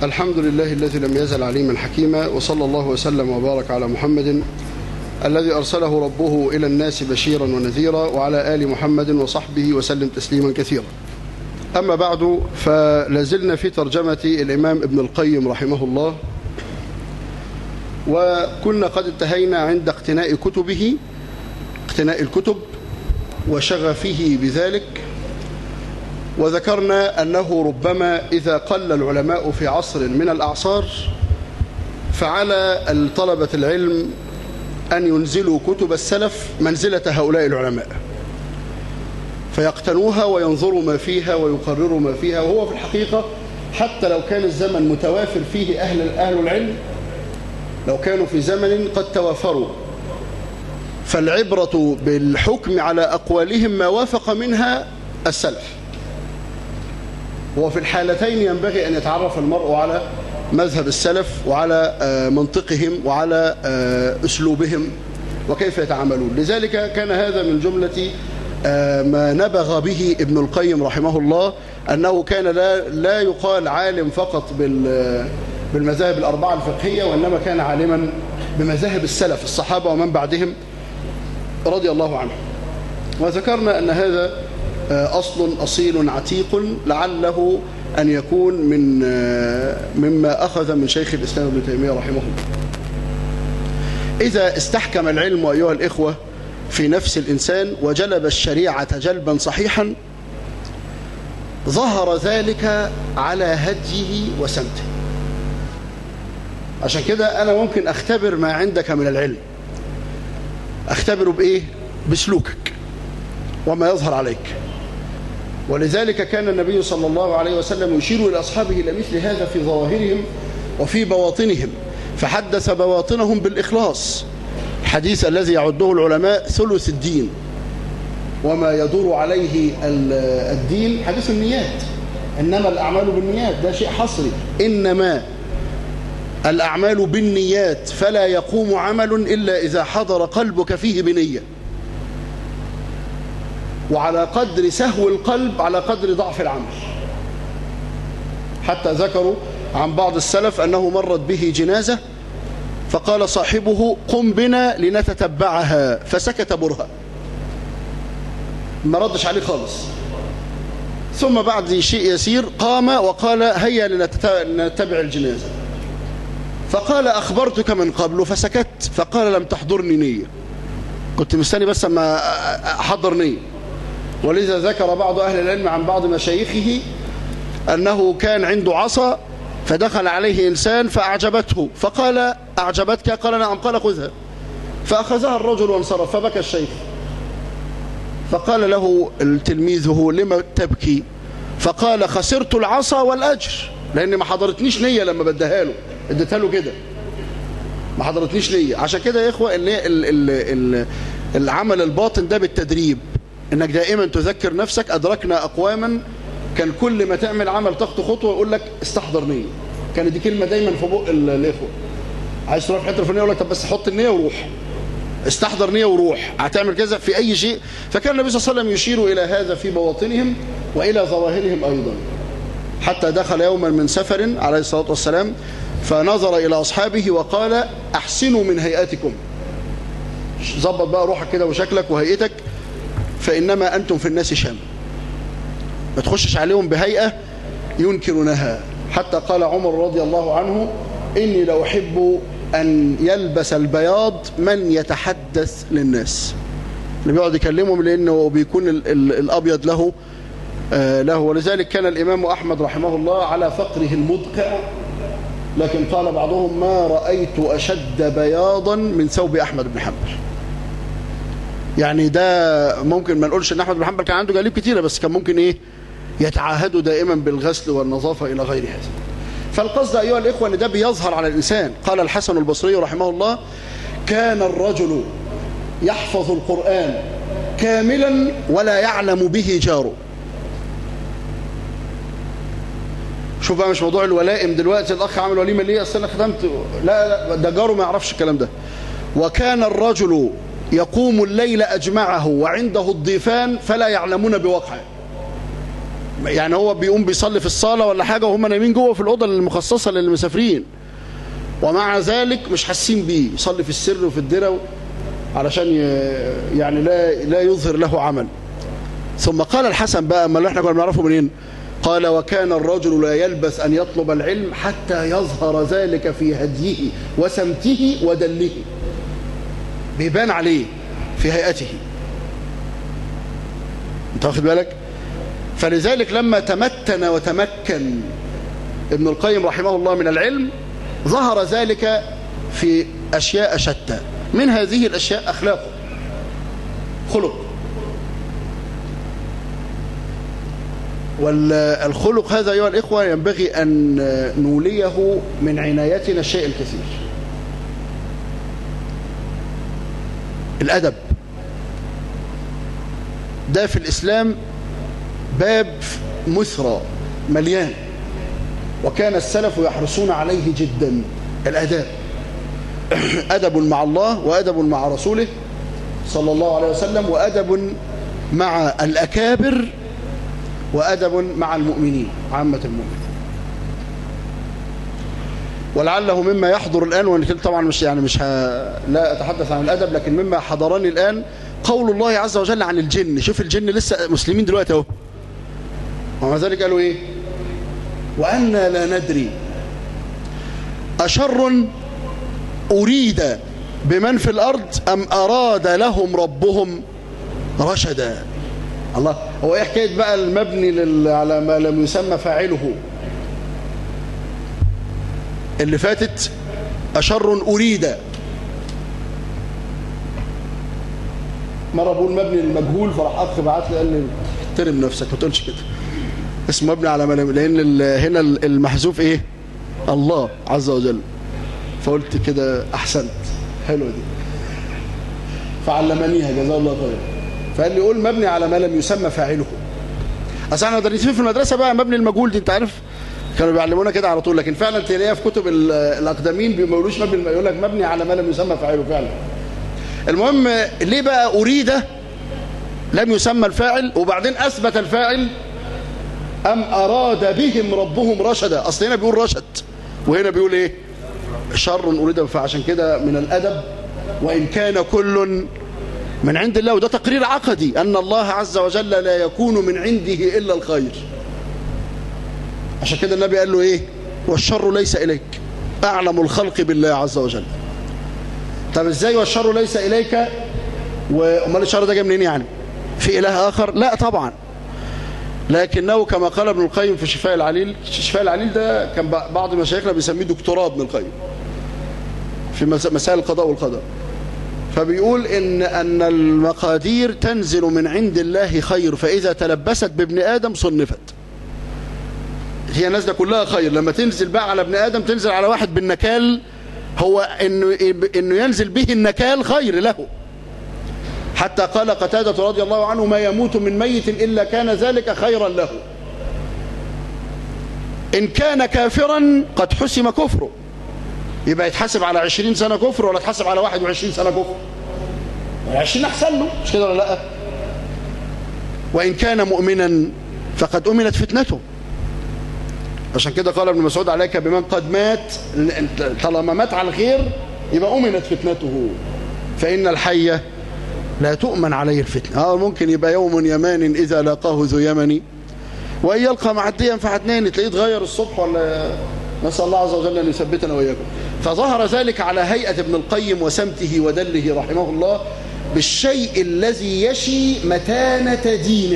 الحمد لله الذي لم يزل عليما حكيما وصلى الله وسلم وبارك على محمد الذي أرسله ربه إلى الناس بشيرا ونذيرا وعلى آل محمد وصحبه وسلم تسليما كثيرا أما بعد فلازلنا في ترجمة الإمام ابن القيم رحمه الله وكنا قد انتهينا عند اقتناء كتبه اقتناء الكتب وشغفه بذلك وذكرنا أنه ربما إذا قل العلماء في عصر من الأعصار فعلى طلبة العلم أن ينزلوا كتب السلف منزلة هؤلاء العلماء فيقتنوها وينظروا ما فيها ويقرروا ما فيها وهو في الحقيقة حتى لو كان الزمن متوافر فيه أهل, أهل العلم لو كانوا في زمن قد توافروا فالعبرة بالحكم على أقوالهم ما وافق منها السلف وفي الحالتين ينبغي أن يتعرف المرء على مذهب السلف وعلى منطقهم وعلى أسلوبهم وكيف يتعاملون لذلك كان هذا من جملة ما نبغ به ابن القيم رحمه الله أنه كان لا, لا يقال عالم فقط بالمذاهب الأربعة الفقهية وإنما كان عالما بمذاهب السلف الصحابة ومن بعدهم رضي الله عنهم وذكرنا أن هذا أصل أصيل عتيق لعله أن يكون من مما أخذ من شيخ الإسلام ابن تيمية رحمه الله إذا استحكم العلم أيها الإخوة في نفس الإنسان وجلب الشريعة جلبا صحيحا ظهر ذلك على هديه وسمته عشان كده أنا ممكن أختبر ما عندك من العلم أختبره بإيه؟ بسلوكك وما يظهر عليك ولذلك كان النبي صلى الله عليه وسلم يشير إلى أصحابه إلى مثل هذا في ظواهرهم وفي بواطنهم فحدث بواطنهم بالإخلاص الحديث الذي يعده العلماء ثلث الدين وما يدور عليه الدين حديث النيات إنما الأعمال بالنيات ده شيء حصري إنما الأعمال بالنيات فلا يقوم عمل إلا إذا حضر قلبك فيه بنية وعلى قدر سهو القلب على قدر ضعف العمل حتى ذكروا عن بعض السلف أنه مرت به جنازة فقال صاحبه قم بنا لنتتبعها فسكت برها ما ردش عليه خالص ثم بعد شيء يسير قام وقال هيا لنتبع الجنازة فقال أخبرتك من قبل فسكت فقال لم تحضرني نية كنت مستني بس ما أحضر نية ولذا ذكر بعض أهل العلم عن بعض مشايخه أنه كان عنده عصا فدخل عليه إنسان فأعجبته فقال أعجبتك قال نعم قال خذها فأخذها الرجل وانصرف فبكى الشيخ فقال له تلميذه لما تبكي فقال خسرت العصا والأجر لأن ما حضرتنيش نية لما بديها له اديتها له كده ما حضرتنيش نية عشان كده يا إخوة ال ال ال العمل الباطن ده بالتدريب انك دائما تذكر نفسك ادركنا اقواما كان كل ما تعمل عمل تخطو خطوه يقول لك استحضر نيه كانت دي كلمه دايما في بق الاخوه عايز تروح في حته الفلانيه يقول لك طب بس حط النيه وروح استحضر نيه وروح هتعمل كذا في اي شيء فكان النبي صلى الله عليه وسلم يشير الى هذا في بواطنهم والى ظواهرهم ايضا حتى دخل يوما من سفر عليه الصلاه والسلام فنظر الى اصحابه وقال احسنوا من هيئتكم ظبط بقى روحك كده وشكلك وهيئتك فإنما أنتم في الناس شام ما تخشش عليهم بهيئة ينكرونها حتى قال عمر رضي الله عنه إني لو أحب أن يلبس البياض من يتحدث للناس اللي بيقعد يكلمهم لأنه بيكون ال ال الأبيض له آه له ولذلك كان الإمام أحمد رحمه الله على فقره المدقع لكن قال بعضهم ما رأيت أشد بياضا من ثوب أحمد بن حنبل يعني ده ممكن ما نقولش ان احمد بن حنبل كان عنده جليب كتيره بس كان ممكن ايه يتعاهدوا دائما بالغسل والنظافه الى غير هذا فالقصد ايها الاخوه ان ده بيظهر على الانسان قال الحسن البصري رحمه الله كان الرجل يحفظ القران كاملا ولا يعلم به جاره شوف بقى مش موضوع الولائم دلوقتي الاخ عامل وليمه ليه اصل انا ختمت لا لا ده جاره ما يعرفش الكلام ده وكان الرجل يقوم الليل أجمعه وعنده الضيفان فلا يعلمون بوقعه يعني هو بيقوم بيصلي في الصالة ولا حاجة وهم نايمين جوه في الأوضة المخصصة للمسافرين ومع ذلك مش حاسين بيه يصلي في السر وفي الدرة علشان يعني لا لا يظهر له عمل ثم قال الحسن بقى اما اللي احنا كنا بنعرفه منين قال وكان الرجل لا يلبس أن يطلب العلم حتى يظهر ذلك في هديه وسمته ودله بيبان عليه في هيئته انت واخد بالك فلذلك لما تمتن وتمكن ابن القيم رحمه الله من العلم ظهر ذلك في أشياء شتى من هذه الأشياء أخلاقه خلق والخلق هذا أيها الإخوة ينبغي أن نوليه من عنايتنا الشيء الكثير الأدب ده في الإسلام باب مثرى مليان وكان السلف يحرصون عليه جدا الأداب أدب مع الله وأدب مع رسوله صلى الله عليه وسلم وأدب مع الأكابر وأدب مع المؤمنين عامة المؤمنين ولعله مما يحضر الآن وأنا طبعا مش يعني مش ه... لا أتحدث عن الأدب لكن مما حضرني الآن قول الله عز وجل عن الجن شوف الجن لسه مسلمين دلوقتي اهو ومع ذلك قالوا ايه وأنا لا ندري أشر أريد بمن في الأرض أم أراد لهم ربهم رشدا الله هو ايه حكايه بقى المبني لل... على ما لم يسمى فاعله اللي فاتت أشر أريد مرة بقول مبني للمجهول فراح أخ بعت لي قال لي احترم نفسك ما تقولش كده اسمه مبني على ما لم لأن ال... هنا المحذوف إيه الله عز وجل فقلت كده أحسنت حلوة دي فعلمنيها جزاه الله خير فقال لي قول مبني على ما لم يسمى فاعله اصل احنا مدرسين في المدرسه بقى مبني المجهول دي انت عارف كانوا بيعلمونا كده على طول لكن فعلا تلاقيها في كتب الاقدمين ما بيقولوش مبني يقول لك مبني على ما لم يسمى فاعله فعلا المهم ليه بقى اريد لم يسمى الفاعل وبعدين اثبت الفاعل ام اراد بهم ربهم رشدا اصل هنا بيقول رشد وهنا بيقول ايه شر اريد فعشان كده من الادب وان كان كل من عند الله وده تقرير عقدي أن الله عز وجل لا يكون من عنده إلا الخير عشان كده النبي قال له إيه والشر ليس إليك أعلم الخلق بالله عز وجل طب إزاي والشر ليس إليك وأمال الشر ده جاي منين يعني في إله آخر لا طبعا لكنه كما قال ابن القيم في شفاء العليل شفاء العليل ده كان بعض مشايخنا بيسميه دكتوراه ابن القيم في مسائل القضاء والقدر فبيقول إن أن المقادير تنزل من عند الله خير فإذا تلبست بابن آدم صنفت هي نازلة كلها خير لما تنزل بقى على ابن آدم تنزل على واحد بالنكال هو إنه, إنه ينزل به النكال خير له حتى قال قتادة رضي الله عنه ما يموت من ميت إلا كان ذلك خيرا له إن كان كافرا قد حسم كفره يبقى يتحاسب على 20 سنة كفر ولا يتحاسب على 21 سنة كفر 20 أحسن له مش كده ولا لا وإن كان مؤمنا فقد أمنت فتنته عشان كده قال ابن مسعود عليك بمن قد مات طالما مات على الخير يبقى أمنت فتنته فإن الحي لا تؤمن عليه الفتنة آه ممكن يبقى يوم يمان إذا لاقاه ذو يمني وإن يلقى معديا فحتنين تلاقيه اتغير الصبح ولا نسأل الله عز وجل أن يثبتنا وإياكم فظهر ذلك على هيئة ابن القيم وسمته ودله رحمه الله بالشيء الذي يشي متانة دينه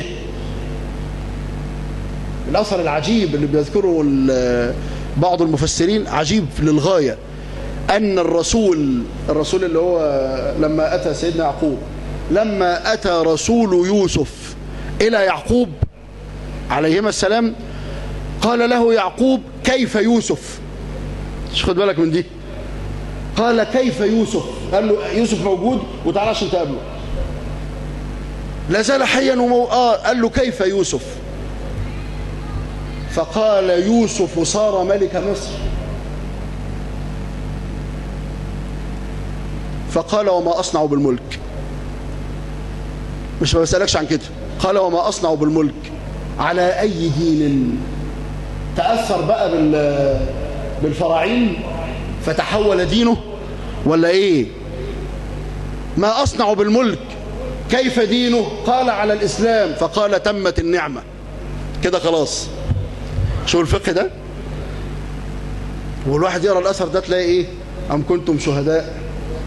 الأثر العجيب اللي بيذكره بعض المفسرين عجيب للغاية أن الرسول الرسول اللي هو لما أتى سيدنا يعقوب لما أتى رسول يوسف إلى يعقوب عليهما السلام قال له يعقوب كيف يوسف مش خد بالك من دي قال كيف يوسف قال له يوسف موجود وتعالى عشان تقابله لا زال حيا ومو... آه قال له كيف يوسف فقال يوسف صار ملك مصر فقال وما أصنع بالملك مش ما بسألكش عن كده قال وما أصنع بالملك على أي دين تأثر بقى بال بالفراعين فتحول دينه ولا إيه ما أصنع بالملك كيف دينه قال على الإسلام فقال تمت النعمة كده خلاص شو الفقه ده والواحد يرى الأثر ده تلاقي إيه أم كنتم شهداء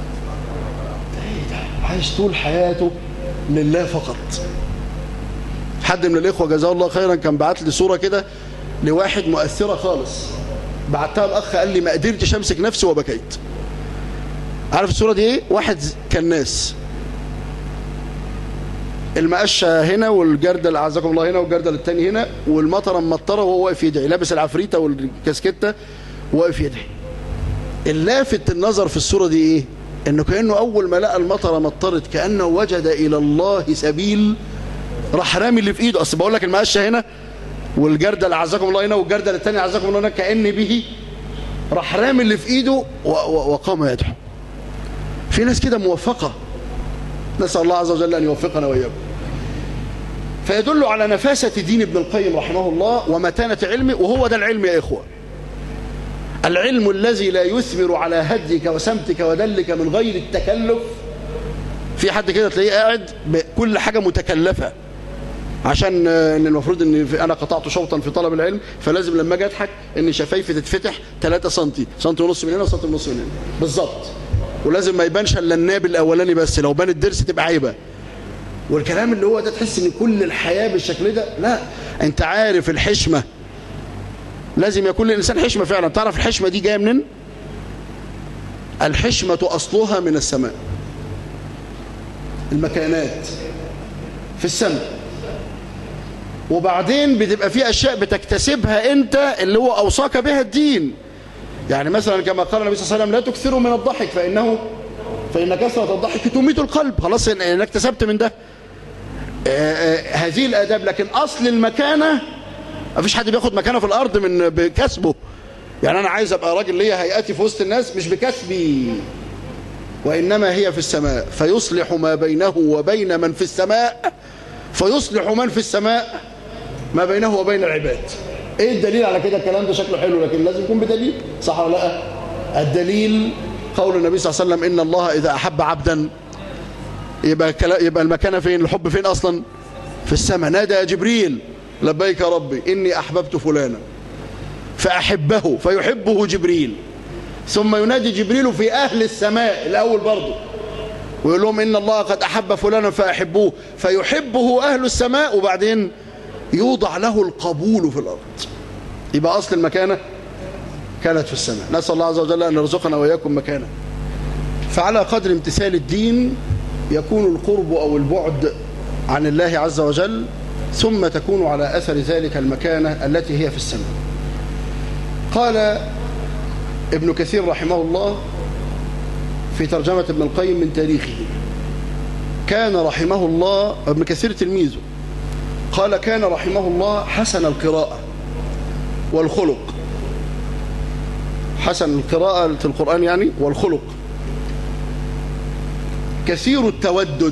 عايش طول حياته لله فقط حد من الإخوة جزاه الله خيرا كان بعت لي صورة كده لواحد مؤثرة خالص بعتها الأخ قال لي ما قدرتش أمسك نفسي وبكيت عارف الصورة دي ايه واحد كناس المقشة هنا والجردل أعزكم الله هنا والجردل التاني هنا والمطرة مطرة وهو واقف يدعي لابس العفريتة والكاسكتة واقف يدعي اللافت النظر في الصورة دي ايه انه كأنه اول ما لقى المطرة مطرت كأنه وجد الى الله سبيل راح رامي اللي في ايده اصل بقول لك المقشة هنا والجردل أعزكم الله هنا والجردل التاني أعزكم الله هنا كأن به راح رامي اللي في ايده وقام يدعو في ناس كده موفقة نسأل الله عز وجل أن يوفقنا وإياكم فيدل على نفاسة دين ابن القيم رحمه الله ومتانة علمه وهو ده العلم يا إخوة العلم الذي لا يثمر على هديك وسمتك ودلك من غير التكلف في حد كده تلاقيه قاعد بكل حاجة متكلفة عشان ان المفروض ان انا قطعت شوطا في طلب العلم فلازم لما اجي اضحك ان شفايفي تتفتح 3 سم سم ونص من هنا وسم ونص من هنا بالظبط ولازم ما يبانش الا الناب الاولاني بس لو بان الدرس تبقى عيبه والكلام اللي هو ده تحس ان كل الحياه بالشكل ده لا انت عارف الحشمه لازم يكون للانسان حشمه فعلا تعرف الحشمه دي جايه منين الحشمه اصلها من السماء المكانات في السماء وبعدين بتبقى في اشياء بتكتسبها انت اللي هو اوصاك بها الدين يعني مثلا كما قال النبي صلى الله عليه وسلم لا تكثروا من الضحك فإنه فإن كثرة الضحك تميت القلب خلاص أنا اكتسبت من ده هذه الآداب لكن أصل المكانة ما فيش حد بياخد مكانه في الأرض من بكسبه يعني أنا عايز أبقى راجل ليا هيئتي في وسط الناس مش بكسبي وإنما هي في السماء فيصلح ما بينه وبين من في السماء فيصلح من في السماء ما بينه وبين العباد ايه الدليل على كده الكلام ده شكله حلو لكن لازم يكون بدليل صح ولا لا الدليل قول النبي صلى الله عليه وسلم ان الله اذا احب عبدا يبقى يبقى المكانه فين الحب فين اصلا في السماء نادى يا جبريل لبيك يا ربي اني احببت فلانا فاحبه فيحبه جبريل ثم ينادي جبريل في اهل السماء الاول برضه ويقول لهم ان الله قد احب فلانا فاحبوه فيحبه اهل السماء وبعدين يوضع له القبول في الأرض يبقى أصل المكانة كانت في السماء نسأل الله عز وجل أن يرزقنا وإياكم مكانة فعلى قدر امتثال الدين يكون القرب أو البعد عن الله عز وجل ثم تكون على أثر ذلك المكانة التي هي في السماء قال ابن كثير رحمه الله في ترجمة ابن القيم من تاريخه كان رحمه الله ابن كثير تلميذه قال كان رحمه الله حسن القراءة والخلق حسن القراءة في القرآن يعني والخلق كثير التودد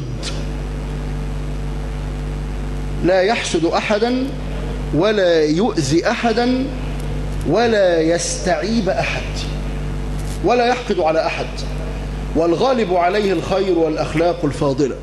لا يحسد أحدا ولا يؤذي أحدا ولا يستعيب أحد ولا يحقد على أحد والغالب عليه الخير والأخلاق الفاضلة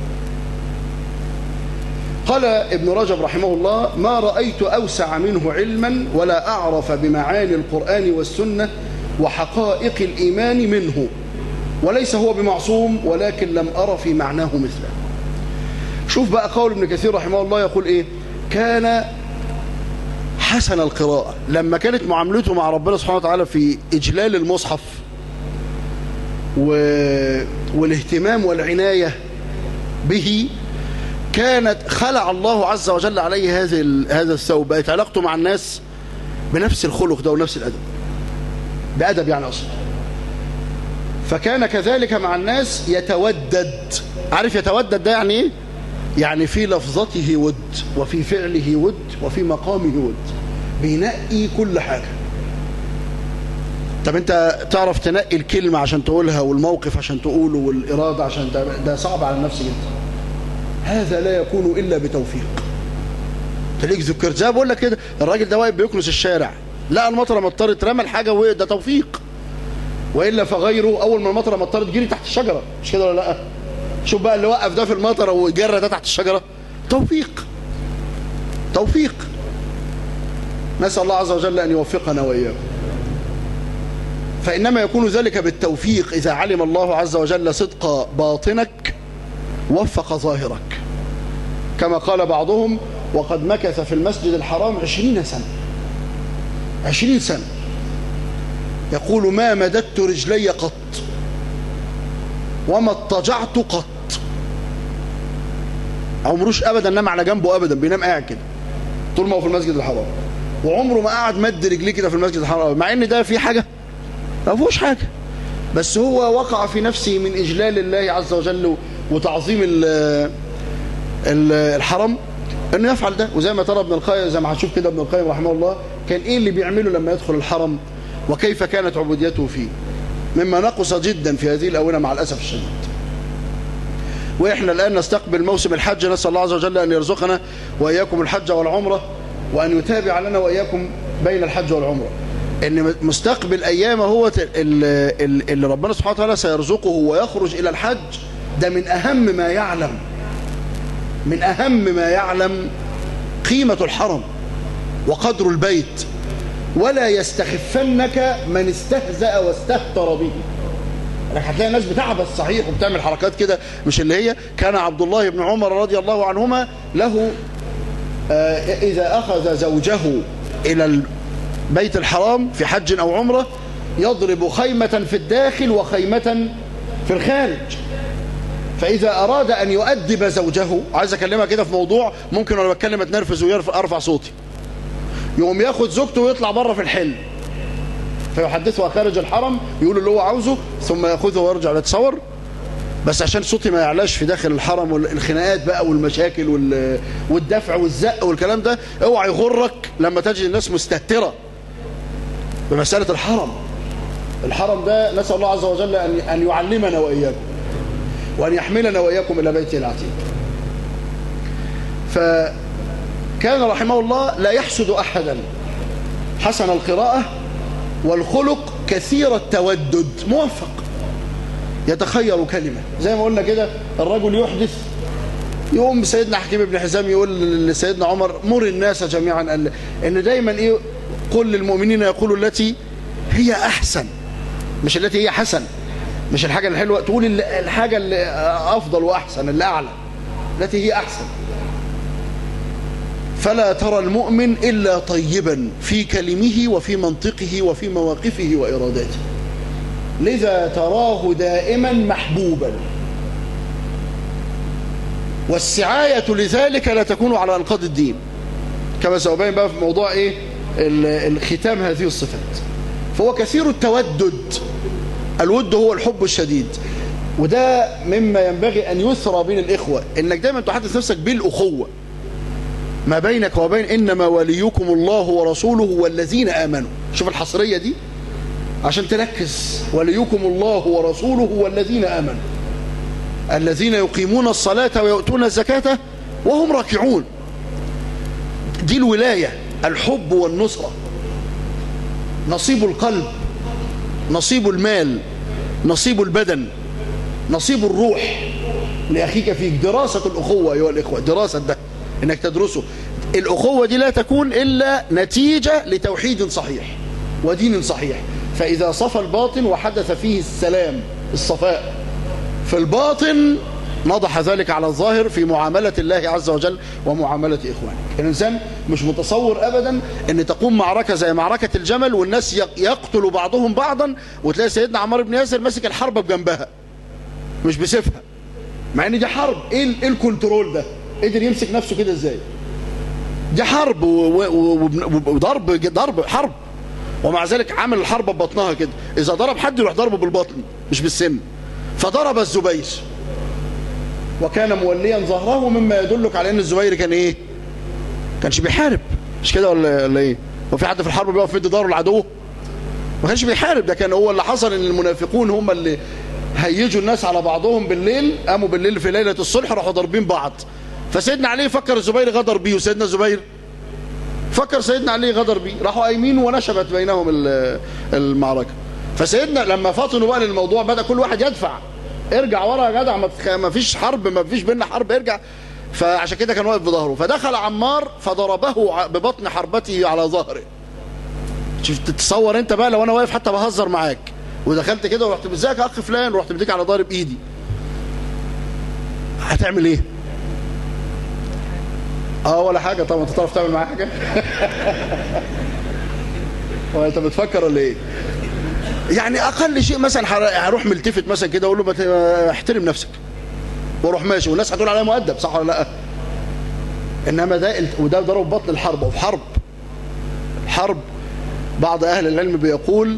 قال ابن رجب رحمه الله ما رأيت أوسع منه علما ولا أعرف بمعاني القرآن والسنة وحقائق الإيمان منه وليس هو بمعصوم ولكن لم أرى في معناه مثله شوف بقى قول ابن كثير رحمه الله يقول إيه كان حسن القراءة لما كانت معاملته مع ربنا سبحانه وتعالى في إجلال المصحف و... والاهتمام والعناية به كانت خلع الله عز وجل عليه هذه هذا الثوب بقت علاقته مع الناس بنفس الخلق ده ونفس الأدب بأدب يعني أصلا فكان كذلك مع الناس يتودد عارف يتودد ده يعني ايه يعني في لفظته ود وفي فعله ود وفي مقامه ود بينقي كل حاجة طب انت تعرف تنقي الكلمة عشان تقولها والموقف عشان تقوله والإرادة عشان ده, ده صعب على النفس جدا هذا لا يكون إلا بتوفيق تلاقيك ذكرت زي ما بقول لك كده الراجل ده واقف بيكنس الشارع لقى المطره مطرت رمى الحاجه وقع ده توفيق والا فغيره اول ما المطره مطرت جري تحت الشجره مش كده ولا لا شوف بقى اللي وقف ده في المطره وجرى ده تحت الشجره توفيق توفيق نسال الله عز وجل ان يوفقنا واياكم فانما يكون ذلك بالتوفيق اذا علم الله عز وجل صدق باطنك وفق ظاهرك كما قال بعضهم وقد مكث في المسجد الحرام عشرين سنة عشرين سنة يقول ما مددت رجلي قط وما اضطجعت قط عمروش ابدا نام على جنبه ابدا بينام قاعد كده طول ما هو في المسجد الحرام وعمره ما قعد مد رجليه كده في المسجد الحرام مع ان ده في حاجه ما فيهوش حاجه بس هو وقع في نفسه من اجلال الله عز وجل وتعظيم الحرم انه يفعل ده وزي ما ترى ابن القيم زي ما هنشوف كده ابن القيم رحمه الله كان ايه اللي بيعمله لما يدخل الحرم وكيف كانت عبوديته فيه مما نقص جدا في هذه الاونه مع الاسف الشديد واحنا الان نستقبل موسم الحج نسال الله عز وجل ان يرزقنا واياكم الحج والعمره وان يتابع لنا واياكم بين الحج والعمره ان مستقبل ايام هو اللي ربنا سبحانه وتعالى سيرزقه ويخرج الى الحج ده من اهم ما يعلم من أهم ما يعلم قيمة الحرم وقدر البيت ولا يستخفنك من استهزأ واستهتر به لك هتلاقي ناس بتعبس صحيح وبتعمل حركات كده مش اللي هي كان عبد الله بن عمر رضي الله عنهما له إذا أخذ زوجه إلى البيت الحرام في حج أو عمرة يضرب خيمة في الداخل وخيمة في الخارج فإذا أراد أن يؤدب زوجه عايز أكلمها كده في موضوع ممكن وأنا بتكلم أتنرفز وأرفع صوتي يقوم ياخد زوجته ويطلع بره في الحل فيحدثها خارج الحرم يقول اللي هو عاوزه ثم ياخذه ويرجع يتصور بس عشان صوتي ما يعلاش في داخل الحرم والخناقات بقى والمشاكل والدفع والزق والكلام ده اوعى يغرك لما تجد الناس مستهتره بمساله الحرم الحرم ده نسال الله عز وجل ان ان يعلمنا واياكم وأن يحملنا وإياكم إلى بيته العتيق فكان رحمه الله لا يحسد أحدا حسن القراءة والخلق كثير التودد موفق يتخير كلمة زي ما قلنا كده الرجل يحدث يقوم سيدنا حكيم بن حزام يقول لسيدنا عمر مر الناس جميعا قال ان دايما ايه قل للمؤمنين يقولوا التي هي احسن مش التي هي حسن مش الحاجة الحلوة تقول الحاجة اللي أفضل وأحسن اللي أعلى التي هي أحسن فلا ترى المؤمن إلا طيبا في كلمه وفي منطقه وفي مواقفه وإراداته لذا تراه دائما محبوبا والسعاية لذلك لا تكون على أنقاض الدين كما سأبين بقى في موضوع إيه الختام هذه الصفات فهو كثير التودد الود هو الحب الشديد وده مما ينبغي أن يثرى بين الإخوة إنك دايما تحدث نفسك بالأخوة ما بينك وبين إنما وليكم الله ورسوله والذين آمنوا شوف الحصرية دي عشان تركز وليكم الله ورسوله والذين آمنوا الذين يقيمون الصلاة ويؤتون الزكاة وهم راكعون دي الولاية الحب والنصرة نصيب القلب نصيب المال نصيب البدن نصيب الروح لأخيك فيك دراسة الأخوة أيها الإخوة دراسة ده إنك تدرسه الأخوة دي لا تكون إلا نتيجة لتوحيد صحيح ودين صحيح فإذا صفى الباطن وحدث فيه السلام الصفاء في الباطن نضح ذلك على الظاهر في معاملة الله عز وجل ومعاملة إخوانك الإنسان مش متصور أبدا أن تقوم معركة زي معركة الجمل والناس يقتل بعضهم بعضا وتلاقي سيدنا عمار بن ياسر ماسك الحرب بجنبها مش بسيفها مع ان دي حرب ايه ايه الكنترول ده قدر يمسك نفسه كده ازاي دي حرب وضرب ضرب حرب ومع ذلك عمل الحرب ببطنها كده اذا ضرب حد يروح ضربه بالبطن مش بالسن فضرب الزبير وكان موليا ظهره مما يدلك على ان الزبير كان ايه كانش بيحارب مش كده ولا ولا ايه هو في حد في الحرب بيقف يدي داره لعدوه ما كانش بيحارب ده كان هو اللي حصل ان المنافقون هم اللي هيجوا الناس على بعضهم بالليل قاموا بالليل في ليله الصلح راحوا ضاربين بعض فسيدنا علي فكر الزبير غدر بيه وسيدنا الزبير فكر سيدنا علي غدر بيه راحوا قايمين ونشبت بينهم ال- المعركة فسيدنا لما فطنوا بقى للموضوع بدأ كل واحد يدفع ارجع ورا يا جدع ما تخ- ما فيش حرب ما فيش بينا حرب ارجع فعشان كده كان واقف بظهره فدخل عمار فضربه ع- ببطن حربته على ظهره شوف تتصور انت بقى لو انا واقف حتى بهزر معاك ودخلت كده ورحت ازيك يا اخ فلان ورحت مديك على ضارب ايدي هتعمل ايه اه ولا حاجه طبعا انت تعرف تعمل معايا حاجه هو انت بتفكر ولا ايه يعني اقل شيء مثلا هر- هروح ملتفت مثلا كده اقول له ما ت- احترم نفسك واروح ماشي والناس هتقول عليا مؤدب صح ولا لا انما ده وده ضرب بطن الحرب وفي حرب حرب بعض اهل العلم بيقول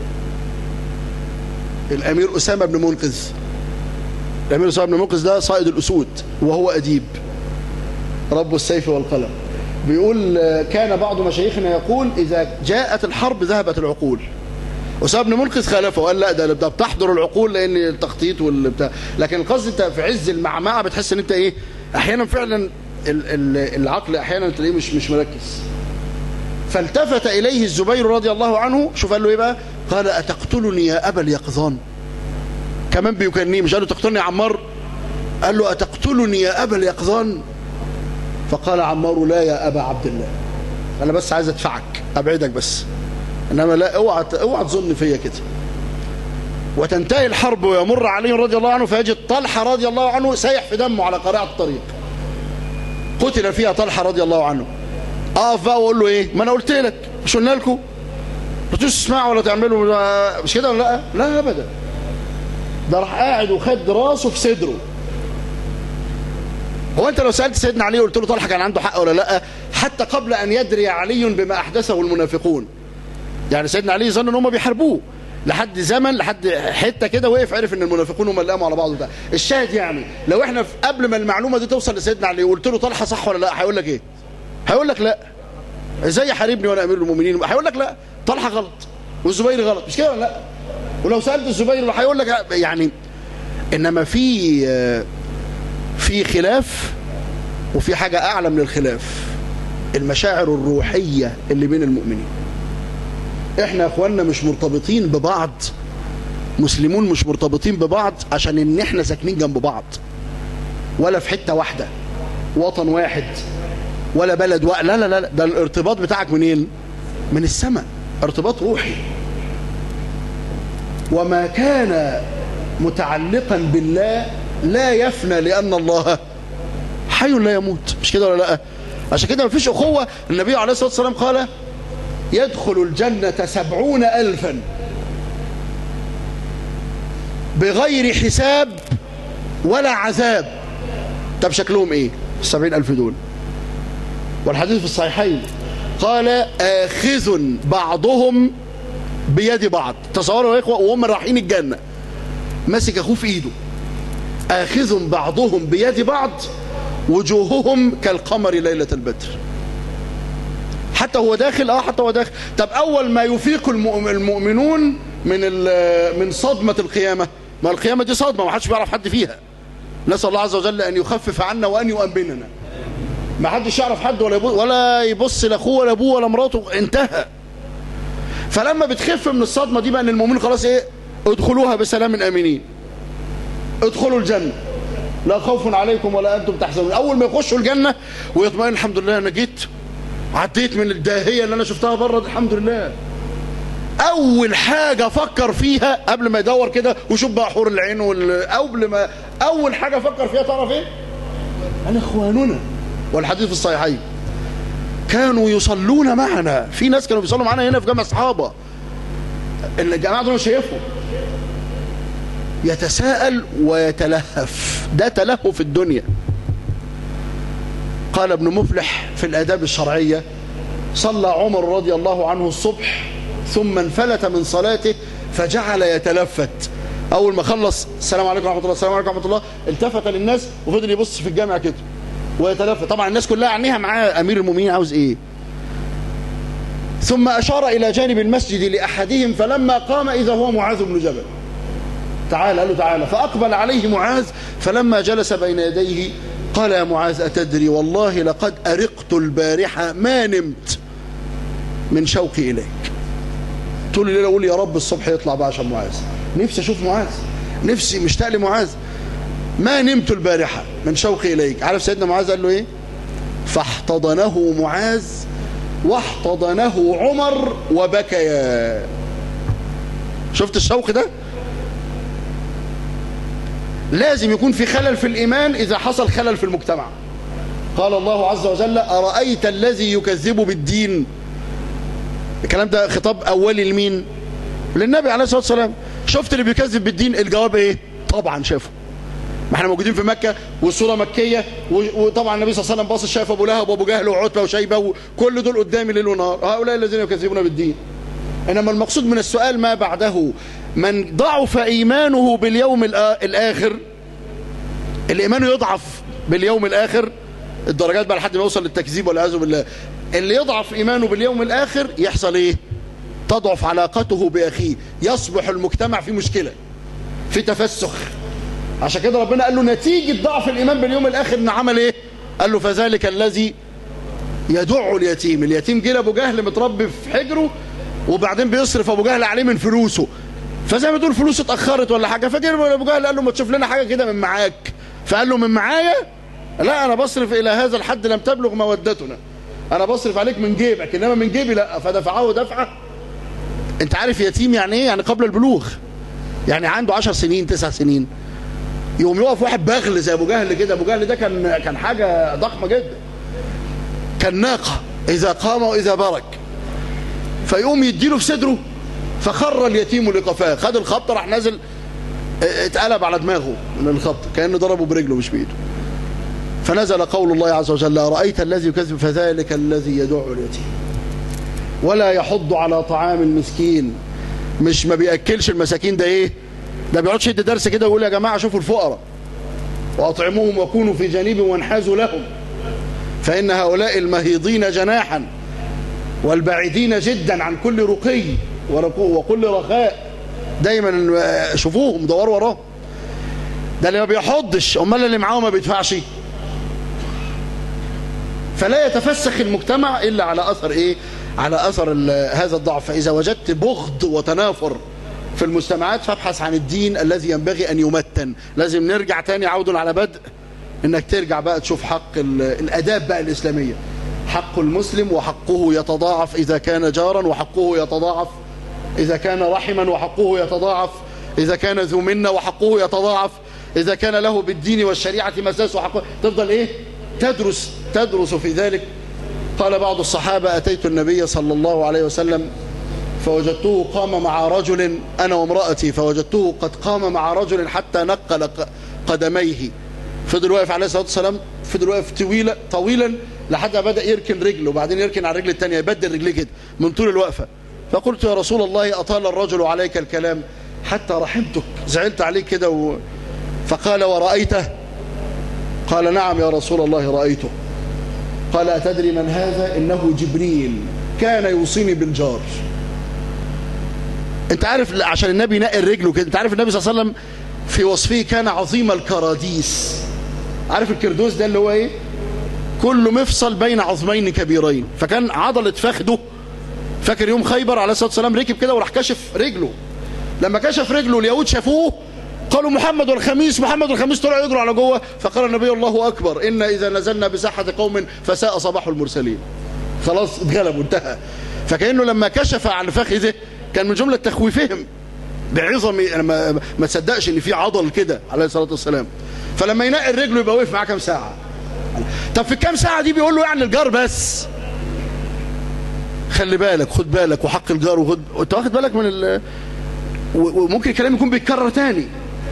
الامير اسامه بن منقذ الامير اسامه بن منقذ ده صائد الاسود وهو اديب رب السيف والقلم بيقول آه، كان بعض مشايخنا يقول اذا جاءت الحرب ذهبت العقول أسامة بن منقذ خالفه وقال لا ده ده بتحضر العقول لان التخطيط والبتاع لكن القصد انت في عز المعمعه بتحس ان انت ايه احيانا فعلا ال- ال- العقل احيانا تلاقيه مش مش مركز فالتفت اليه الزبير رضي الله عنه شوف قال له ايه بقى قال اتقتلني يا ابا اليقظان كمان بيكنيه مش قال له تقتلني يا عمار قال له اتقتلني يا ابا اليقظان فقال عمار لا يا ابا عبد الله انا بس عايز ادفعك ابعدك بس انما لا اوعى اوعى تظن فيا كده وتنتهي الحرب ويمر علي رضي الله عنه فيجد طلحه رضي الله عنه سايح في دمه على قارعه الطريق قتل فيها طلحه رضي الله عنه اقف بقى واقول له ايه ما انا قلت لك مش قلنا لكم ما تسمعوا ولا تعملوا مش كده ولا لا لا ابدا ده راح قاعد وخد راسه في صدره هو انت لو سالت سيدنا علي وقلت له طلحه كان عنده حق ولا لا حتى قبل ان يدري علي بما احدثه المنافقون يعني سيدنا علي ظن ان هم بيحاربوه لحد زمن لحد حته كده وقف عرف ان المنافقون هم اللي قاموا على بعض ده الشاهد يعني لو احنا في قبل ما المعلومه دي توصل لسيدنا علي وقلت له طلحه صح ولا لا هيقول لك ايه هيقول لك لا ازاي حاربني وانا امير المؤمنين هيقول لك لا طلحه غلط والزبير غلط مش كده ولا لا ولو سالت الزبير هيقول لك يعني انما في في خلاف وفي حاجه اعلى من الخلاف المشاعر الروحيه اللي بين المؤمنين احنا يا اخواننا مش مرتبطين ببعض مسلمون مش مرتبطين ببعض عشان ان احنا ساكنين جنب بعض ولا في حته واحده وطن واحد ولا بلد واحد لا لا لا ده الارتباط بتاعك منين من السماء ارتباط روحي وما كان متعلقا بالله لا يفنى لان الله حي لا يموت مش كده ولا لا عشان كده مفيش اخوه النبي عليه الصلاه والسلام قال يدخل الجنة سبعون ألفا بغير حساب ولا عذاب طب شكلهم ايه السبعين ألف دول والحديث في الصحيحين قال آخذ بعضهم بيد بعض تصوروا يا إخوة وهم رايحين الجنة ماسك أخوه في إيده آخذ بعضهم بيد بعض وجوههم كالقمر ليلة البدر حتى هو داخل اه حتى هو داخل طب اول ما يفيق المؤمنون من من صدمه القيامه ما القيامه دي صدمه ما حدش بيعرف حد فيها نسال الله عز وجل ان يخفف عنا وان يؤمننا ما حدش يعرف حد ولا يبص ولا يبص لاخوه ولا ابوه ولا مراته انتهى فلما بتخف من الصدمه دي بقى ان المؤمنين خلاص ايه ادخلوها بسلام امنين ادخلوا الجنه لا خوف عليكم ولا انتم تحزنون اول ما يخشوا الجنه ويطمئن الحمد لله انا جيت عديت من الداهية اللي أنا شفتها بره الحمد لله أول حاجة فكر فيها قبل ما يدور كده وشوف بقى حور العين وال... قبل ما أول حاجة فكر فيها تعرف إيه؟ أنا إخواننا والحديث في الصحيحين كانوا يصلون معنا في ناس كانوا بيصلوا معنا هنا في جامع أصحابه الجماعة دول مش شايفهم يتساءل ويتلهف ده تلهف الدنيا قال ابن مفلح في الآداب الشرعية صلى عمر رضي الله عنه الصبح ثم انفلت من صلاته فجعل يتلفت أول ما خلص السلام عليكم ورحمة الله السلام عليكم ورحمة الله التفت للناس وفضل يبص في الجامع كده ويتلفت طبعا الناس كلها عينيها معاه أمير المؤمنين عاوز إيه ثم أشار إلى جانب المسجد لأحدهم فلما قام إذا هو معاذ بن جبل تعال قال له تعالى فأقبل عليه معاذ فلما جلس بين يديه قال يا معاذ أتدري والله لقد أرقت البارحة ما نمت من شوقي إليك طول الليل أقول يا رب الصبح يطلع بقى عشان معاذ نفسي أشوف معاذ نفسي مشتاق لمعاذ ما نمت البارحة من شوقي إليك عارف سيدنا معاذ قال له إيه فاحتضنه معاذ واحتضنه عمر وبكيا شفت الشوق ده لازم يكون في خلل في الإيمان إذا حصل خلل في المجتمع قال الله عز وجل أرأيت الذي يكذب بالدين الكلام ده خطاب أولي لمين للنبي عليه الصلاة والسلام شفت اللي بيكذب بالدين الجواب ايه طبعا شافه ما احنا موجودين في مكة والصورة مكية وطبعا النبي صلى الله عليه وسلم باصص شايف ابو لهب وابو جهل وعتبة وشيبة وكل دول قدامي ليل ونهار هؤلاء الذين يكذبون بالدين انما المقصود من السؤال ما بعده من ضعف ايمانه باليوم الاخر الايمان يضعف باليوم الاخر الدرجات بقى لحد ما يوصل للتكذيب والعياذ بالله اللي يضعف ايمانه باليوم الاخر يحصل ايه تضعف علاقته باخيه يصبح المجتمع في مشكله في تفسخ عشان كده ربنا قال له نتيجه ضعف الايمان باليوم الاخر ان عمل ايه قال له فذلك الذي يدع اليتيم اليتيم جه ابو جهل متربي في حجره وبعدين بيصرف ابو جهل عليه من فلوسه فزي ما تقول فلوسه اتاخرت ولا حاجه فجه ابو جهل قال له ما تشوف لنا حاجه كده من معاك فقال له من معايا لا انا بصرف الى هذا الحد لم تبلغ مودتنا انا بصرف عليك من جيبك انما من جيبي لا فدفعه دفعه انت عارف يتيم يعني ايه يعني قبل البلوغ يعني عنده عشر سنين تسع سنين يقوم يقف واحد بغل زي ابو جهل كده ابو جهل ده كان كان حاجه ضخمه جدا كان ناقه اذا قام واذا برك فيقوم يديله في صدره فخر اليتيم لقفاه خد الخبط راح نازل اتقلب على دماغه من الخبط كانه ضربه برجله مش بايده فنزل قول الله عز وجل رأيت الذي يكذب فذلك الذي يدع اليتيم ولا يحض على طعام المسكين مش ما بيأكلش المساكين ده ايه ده بيقعدش يدي درس كده ويقول يا جماعة شوفوا الفقراء وأطعموهم وكونوا في جانب وانحازوا لهم فإن هؤلاء المهيضين جناحا والبعيدين جدا عن كل رقي وكل رخاء دايما شوفوهم دوروا وراهم ده اللي ما بيحضش امال اللي معاه ما بيدفعش فلا يتفسخ المجتمع الا على اثر ايه على اثر هذا الضعف فاذا وجدت بغض وتنافر في المجتمعات فابحث عن الدين الذي ينبغي ان يمتن لازم نرجع تاني عود على بدء انك ترجع بقى تشوف حق الاداب بقى الاسلاميه حق المسلم وحقه يتضاعف اذا كان جارا وحقه يتضاعف اذا كان رحما وحقه يتضاعف اذا كان ذو منه وحقه يتضاعف اذا كان له بالدين والشريعه مساس وحقه تفضل ايه تدرس تدرس في ذلك قال بعض الصحابة أتيت النبي صلى الله عليه وسلم فوجدته قام مع رجل أنا وامرأتي فوجدته قد قام مع رجل حتى نقل قدميه فضل واقف عليه الصلاة والسلام فضل واقف طويلا طويلا لحد ما بدأ يركن رجله وبعدين يركن على الرجل الثانية يبدل رجليه كده من طول الوقفة فقلت يا رسول الله أطال الرجل عليك الكلام حتى رحمتك زعلت عليك كده و... فقال ورأيته قال نعم يا رسول الله رأيته قال أتدري من هذا إنه جبريل كان يوصيني بالجار انت عارف عشان النبي نقل رجله كده انت عارف النبي صلى الله عليه وسلم في وصفه كان عظيم الكراديس عارف الكردوس ده اللي هو ايه كل مفصل بين عظمين كبيرين فكان عضلة فخده فاكر يوم خيبر عليه الصلاة والسلام ركب كده وراح كشف رجله لما كشف رجله اليهود شافوه قالوا محمد والخميس محمد والخميس طلعوا يجروا على جوه فقال النبي الله أكبر إن إذا نزلنا بساحة قوم فساء صباح المرسلين خلاص اتغلبوا انتهى فكأنه لما كشف عن فخذه كان من جملة تخويفهم بعظم ما, ما تصدقش ان في عضل كده عليه الصلاة والسلام فلما ينقل رجله يبقى وقف معاه كام ساعة طب في الكام ساعة دي بيقول له يعني الجار بس خلي بالك خد بالك وحق الجار وخد انت واخد بالك من ال... وممكن الكلام يكون بيتكرر تاني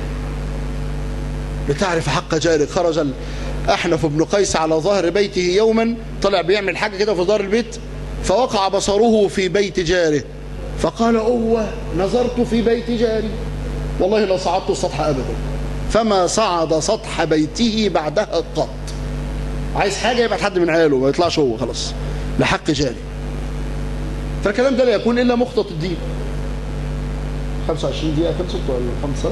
لتعرف حق جارك خرج أحنف بن قيس على ظهر بيته يوما طلع بيعمل حاجة كده في ظهر البيت فوقع بصره في بيت جاره فقال أوه نظرت في بيت جاري والله لو صعدت السطح أبدا فما صعد سطح بيته بعدها قط عايز حاجة يبقى حد من عياله ما يطلعش هو خلاص لحق جاري فالكلام ده لا يكون إلا مخطط الدين 25 دقيقة خلصت ولا خمسة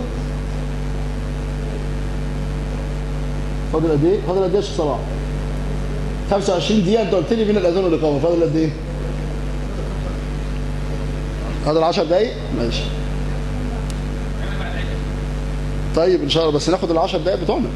فاضل قد ايه؟ فاضل قد ايه يا شيخ صلاح؟ 25 دقيقة انت قلت لي بين الأذان والإقامة فاضل قد ايه؟ هذا العشر دقايق ماشي طيب ان شاء الله بس ناخد العشر دقايق بتوعنا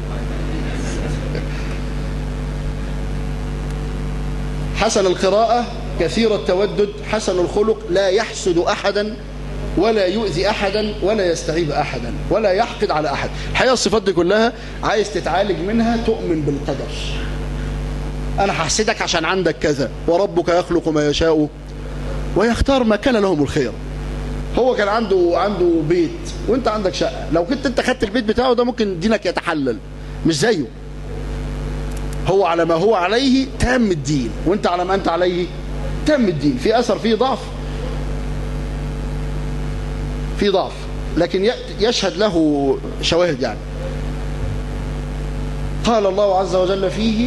حسن القراءة كثير التودد حسن الخلق لا يحسد أحدا ولا يؤذي أحدا ولا يستعيب أحدا ولا يحقد على أحد الحقيقة الصفات دي كلها عايز تتعالج منها تؤمن بالقدر أنا هحسدك عشان عندك كذا وربك يخلق ما يشاء ويختار ما كان لهم الخير هو كان عنده عنده بيت وانت عندك شقة لو كنت انت خدت البيت بتاعه ده ممكن دينك يتحلل مش زيه هو على ما هو عليه تام الدين وانت على ما انت عليه تام الدين في اثر فيه ضعف في ضعف لكن يشهد له شواهد يعني قال الله عز وجل فيه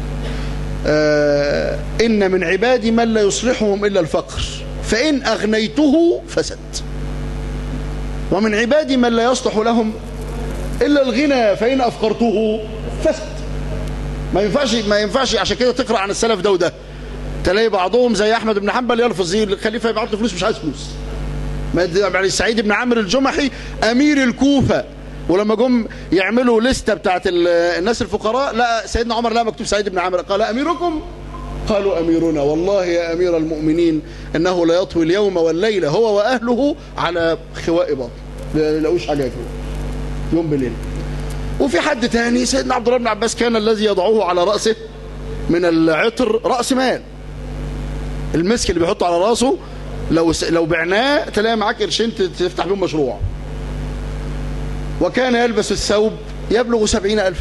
آه إن من عبادي من لا يصلحهم إلا الفقر فإن أغنيته فسد ومن عبادي من لا يصلح لهم إلا الغنى فإن أفقرته فسد ما ينفعش ما ينفعش عشان كده تقرأ عن السلف ده وده تلاقي بعضهم زي أحمد بن حنبل يلفظ الخليفة يبعت له فلوس مش عايز فلوس يعني سعيد بن عمرو الجمحي أمير الكوفة ولما جم يعملوا لستة بتاعت الناس الفقراء لا سيدنا عمر لا مكتوب سعيد بن عمرو قال أميركم قالوا أميرنا والله يا أمير المؤمنين إنه لا يطوي اليوم والليلة هو وأهله على خواء بطن لا لقوش حاجة ياكلوا يوم بالليل وفي حد تاني سيدنا عبد الله بن عباس كان الذي يضعه على رأسه من العطر رأس مال المسك اللي بيحطه على راسه لو لو بعناه تلاقي معاك قرشين تفتح بيهم مشروع وكان يلبس الثوب يبلغ سبعين ألف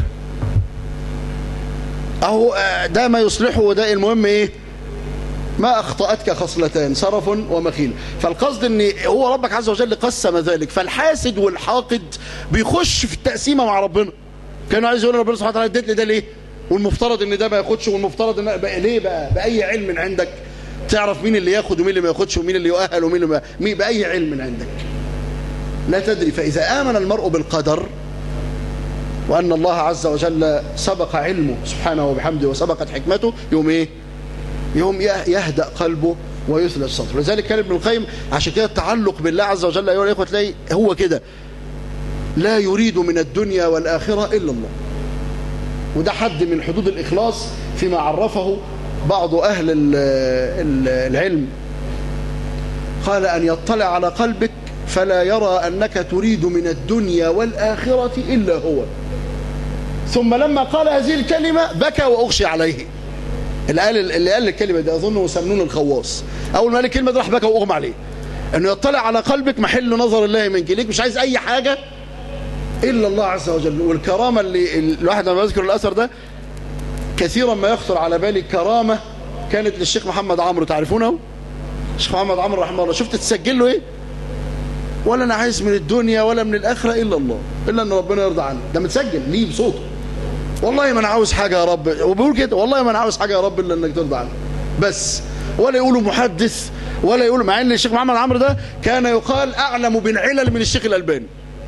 أهو ده ما يصلحه وده المهم إيه ما أخطأتك خصلتان صرف ومخيل فالقصد أن هو ربك عز وجل قسم ذلك فالحاسد والحاقد بيخش في التقسيمة مع ربنا كانوا عايز يقول ربنا سبحانه وتعالى اديت لي ده ليه والمفترض ان ده ما ياخدش والمفترض ان بقى ليه بقى باي علم عندك تعرف مين اللي ياخد ومين اللي ما ياخدش ومين اللي يؤهل ومين اللي ما باي علم عندك لا تدري فاذا امن المرء بالقدر وان الله عز وجل سبق علمه سبحانه وبحمده وسبقت حكمته يوم ايه يوم يهدأ قلبه ويثلج صدره لذلك كان ابن القيم عشان كده التعلق بالله عز وجل ايها الاخوه تلاقي هو كده لا يريد من الدنيا والآخرة إلا الله وده حد من حدود الإخلاص فيما عرفه بعض أهل العلم قال أن يطلع على قلبك فلا يرى أنك تريد من الدنيا والآخرة إلا هو ثم لما قال هذه الكلمة بكى وأغشي عليه اللي قال, اللي قال الكلمة دي أظنه سمنون الخواص أول ما قال الكلمة دي راح بكى وأغمى عليه أنه يطلع على قلبك محل نظر الله منك ليك مش عايز أي حاجة إلا الله عز وجل والكرامة اللي الواحد لما يذكر الأثر ده كثيرا ما يخطر على بالي كرامة كانت للشيخ محمد عمرو تعرفونه الشيخ محمد عمرو رحمه الله شفت تسجل له ايه ولا انا عايز من الدنيا ولا من الاخره الا الله الا ان ربنا يرضى عنه ده متسجل ليه بصوته والله ما انا عاوز حاجه يا رب وبيقول كده والله ما انا عاوز حاجه يا رب الا انك ترضى عنه بس ولا يقولوا محدث ولا يقولوا مع ان الشيخ محمد عمرو ده كان يقال اعلم بالعلل من الشيخ الالباني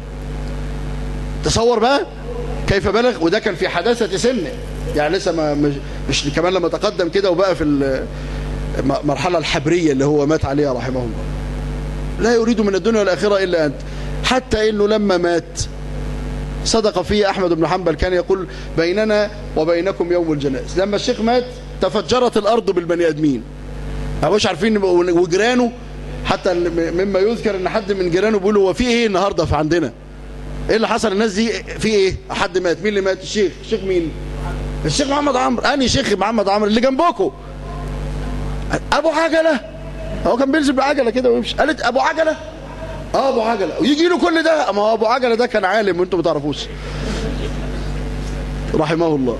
تصور بقى كيف بلغ وده كان في حداثة سنه يعني لسه ما مش, مش كمان لما تقدم كده وبقى في المرحلة الحبرية اللي هو مات عليها رحمه الله لا يريد من الدنيا والآخرة إلا أنت حتى إنه لما مات صدق فيه أحمد بن حنبل كان يقول بيننا وبينكم يوم الجنائز لما الشيخ مات تفجرت الأرض بالبني آدمين مش عارفين وجيرانه حتى مما يذكر ان حد من جيرانه بيقول هو في ايه النهارده في عندنا ايه اللي حصل الناس دي في ايه حد مات مين اللي مات الشيخ الشيخ مين الشيخ محمد عمرو انهي شيخ محمد عمرو اللي جنبكم ابو عجله هو كان بينزل بعجله كده ويمشي قالت ابو عجله اه ابو عجله ويجي له كل ده ما هو ابو عجله ده كان عالم وانتم ما تعرفوش رحمه الله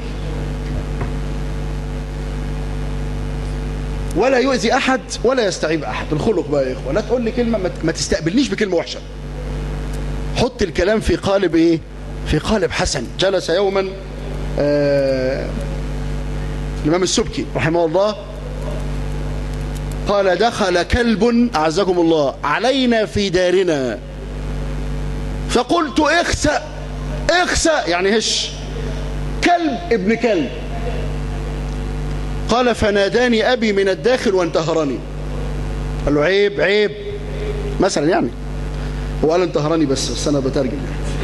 ولا يؤذي احد ولا يستعيب احد الخلق بقى يا اخوه لا تقول لي كلمه ما تستقبلنيش بكلمه وحشه حط الكلام في قالب ايه في قالب حسن جلس يوما آه الامام السبكي رحمه الله قال دخل كلب اعزكم الله علينا في دارنا فقلت اخسأ اخسأ يعني هش كلب ابن كلب قال فناداني ابي من الداخل وانتهرني قال له عيب عيب مثلا يعني هو قال انتهرني بس بس انا بترجم يعني.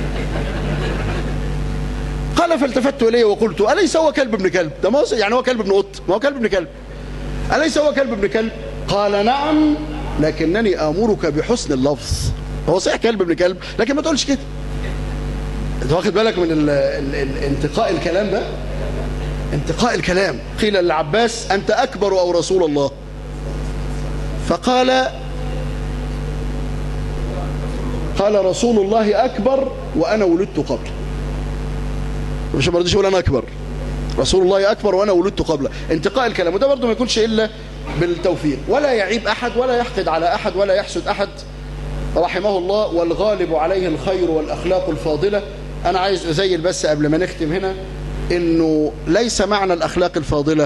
قال فالتفت اليه وقلت اليس هو كلب ابن كلب ده ما يعني هو كلب ابن قط ما هو كلب ابن كلب اليس هو كلب ابن كلب قال نعم لكنني امرك بحسن اللفظ هو صحيح كلب ابن كلب لكن ما تقولش كده انت واخد بالك من ال ال ال انتقاء الكلام ده انتقاء الكلام قيل للعباس انت اكبر او رسول الله فقال قال رسول الله اكبر وانا ولدت قبله مش ما رضيش يقول انا اكبر رسول الله اكبر وانا ولدت قبله انتقاء الكلام وده برضه ما يكونش الا بالتوفيق ولا يعيب احد ولا يحقد على احد ولا يحسد احد رحمه الله والغالب عليه الخير والاخلاق الفاضله انا عايز ازيل بس قبل ما نختم هنا انه ليس معنى الاخلاق الفاضله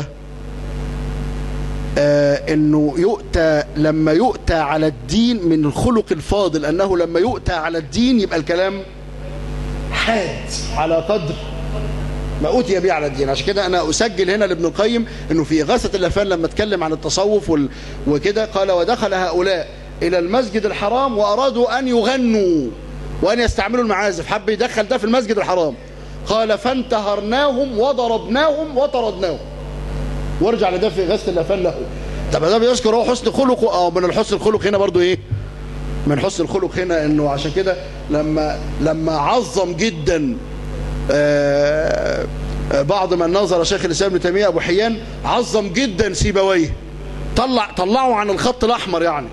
آه انه يؤتى لما يؤتى على الدين من الخلق الفاضل انه لما يؤتى على الدين يبقى الكلام حاد على قدر ما أوتي به على الدين عشان كده أنا أسجل هنا لابن القيم أنه في إغاثة اللفان لما اتكلم عن التصوف وال... وكده قال ودخل هؤلاء إلى المسجد الحرام وأرادوا أن يغنوا وأن يستعملوا المعازف حب يدخل ده في المسجد الحرام قال فانتهرناهم وضربناهم وطردناهم وارجع لده في إغاثة اللفان له طب ده بيذكر هو حسن خلقه أو من الحسن الخلق هنا برضو إيه من حسن الخلق هنا انه عشان كده لما لما عظم جدا آه بعض من نظر شيخ الاسلام ابن تيميه ابو حيان عظم جدا سيبويه طلع طلعه عن الخط الاحمر يعني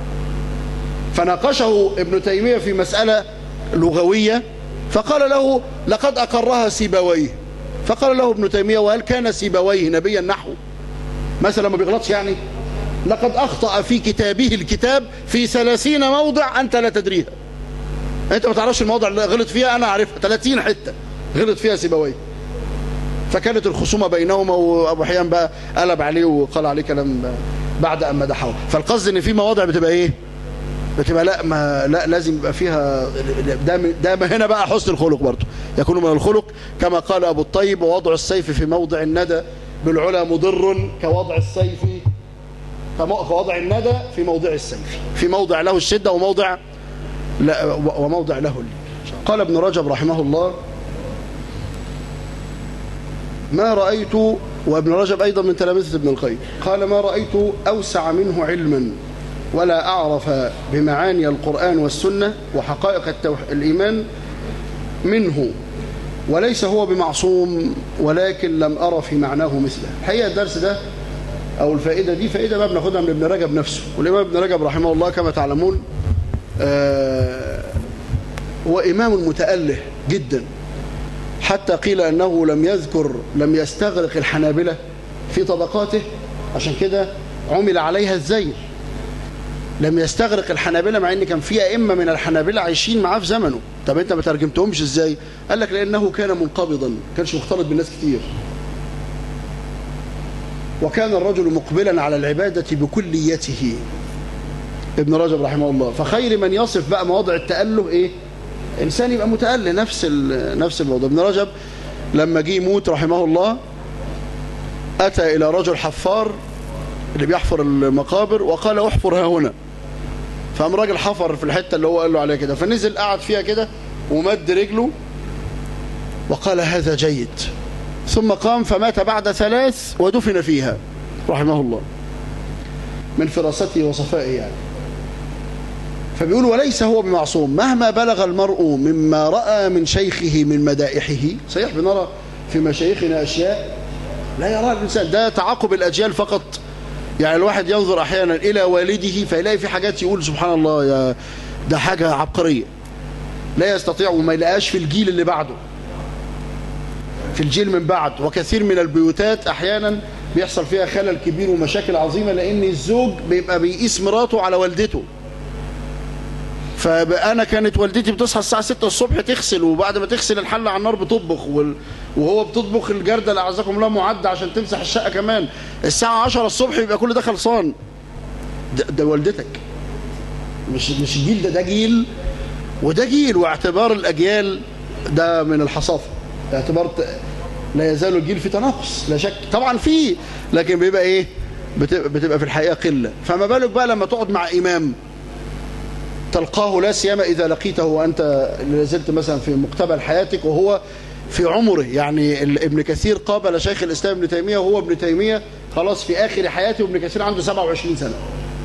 فناقشه ابن تيميه في مساله لغويه فقال له لقد اقرها سيبويه فقال له ابن تيميه وهل كان سيبويه نبيا نحو مثلا ما بيغلطش يعني لقد أخطأ في كتابه الكتاب في ثلاثين موضع أنت لا تدريها أنت ما تعرفش الموضع اللي غلط فيها أنا أعرفها ثلاثين حتة غلط فيها سيبويه فكانت الخصومة بينهما وأبو حيان بقى قلب عليه وقال عليه كلام بعد أن مدحه فالقصد إن في مواضع بتبقى إيه بتبقى لا ما لا لازم يبقى فيها ده ده هنا بقى حسن الخلق برضه يكون من الخلق كما قال أبو الطيب ووضع السيف في موضع الندى بالعلا مضر كوضع السيف كوضع الندى في موضع السيف في موضع له الشدة وموضع لا وموضع له اللي. قال ابن رجب رحمه الله ما رأيت وابن رجب أيضا من تلامذة ابن القيم قال ما رأيت أوسع منه علما ولا أعرف بمعاني القرآن والسنة وحقائق التوح... الإيمان منه وليس هو بمعصوم ولكن لم أرى في معناه مثله الحقيقة الدرس ده أو الفائدة دي فائدة ما بناخدها من ابن رجب نفسه والإمام ابن رجب رحمه الله كما تعلمون آه هو إمام متأله جدا حتى قيل أنه لم يذكر لم يستغرق الحنابلة في طبقاته عشان كده عمل عليها الزيل لم يستغرق الحنابلة مع ان كان في ائمه من الحنابلة عايشين معاه في زمنه طب انت ما ترجمتهمش ازاي قال لك لانه كان منقبضا ما كانش مختلط بالناس كتير وكان الرجل مقبلا على العبادة بكليته ابن رجب رحمه الله فخير من يصف بقى مواضع التأله ايه انسان يبقى متأله نفس نفس الموضوع ابن رجب لما جه يموت رحمه الله اتى الى رجل حفار اللي بيحفر المقابر وقال احفر ها هنا فقام راجل حفر في الحته اللي هو قال له عليها كده فنزل قعد فيها كده ومد رجله وقال هذا جيد ثم قام فمات بعد ثلاث ودفن فيها رحمه الله من فراسته وصفائه يعني فبيقول وليس هو بمعصوم مهما بلغ المرء مما رأى من شيخه من مدائحه صحيح بنرى في مشايخنا أشياء لا يراها الإنسان ده تعاقب الأجيال فقط يعني الواحد ينظر أحيانا إلى والده فيلاقي في حاجات يقول سبحان الله يا ده حاجة عبقرية لا يستطيع وما يلاقاش في الجيل اللي بعده في الجيل من بعد وكثير من البيوتات أحيانا بيحصل فيها خلل كبير ومشاكل عظيمة لأن الزوج بيبقى بيقيس مراته على والدته فأنا كانت والدتي بتصحى الساعة 6 الصبح تغسل وبعد ما تغسل الحلة على النار بتطبخ وال... وهو بتطبخ الجردة اللي أعزكم الله معدة عشان تمسح الشقة كمان الساعة 10 الصبح يبقى كل ده خلصان ده, ده والدتك مش مش الجيل ده ده جيل وده جيل واعتبار الأجيال ده من الحصافة اعتبار لا يزال الجيل في تناقص لا شك طبعا فيه لكن بيبقى ايه بتبقى, بتبقى في الحقيقة قلة فما بالك بقى لما تقعد مع إمام تلقاه لا سيما إذا لقيته وأنت لازلت مثلا في مقتبل حياتك وهو في عمره يعني ابن كثير قابل شيخ الإسلام ابن تيمية وهو ابن تيمية خلاص في آخر حياته وابن كثير عنده 27 سنة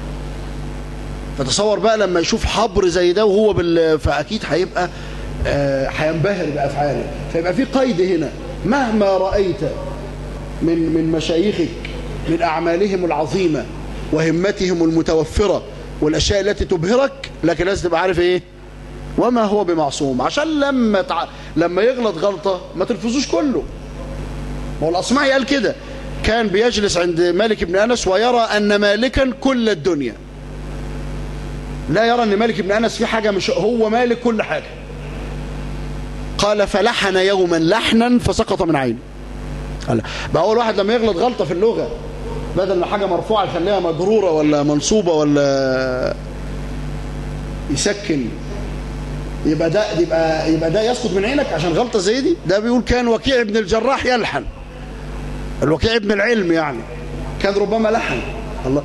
فتصور بقى لما يشوف حبر زي ده وهو بال... فأكيد هيبقى هينبهر آه بأفعاله فيبقى في قيد هنا مهما رأيت من من مشايخك من أعمالهم العظيمة وهمتهم المتوفرة والأشياء التي تبهرك لكن لازم تبقى عارف إيه وما هو بمعصوم عشان لما تع... لما يغلط غلطة ما تلفظوش كله ما هو الأصمعي قال كده كان بيجلس عند مالك بن أنس ويرى أن مالكا كل الدنيا لا يرى أن مالك بن أنس في حاجة مش هو مالك كل حاجة قال فلحن يوما لحنا فسقط من عينه قال بقى أول واحد لما يغلط غلطة في اللغة بدل ما حاجة مرفوعة يخليها مجرورة ولا منصوبة ولا يسكن يبقى ده يبقى يبقى ده يسقط من عينك عشان غلطة زي دي ده بيقول كان وكيع ابن الجراح يلحن الوكيع ابن العلم يعني كان ربما لحن الله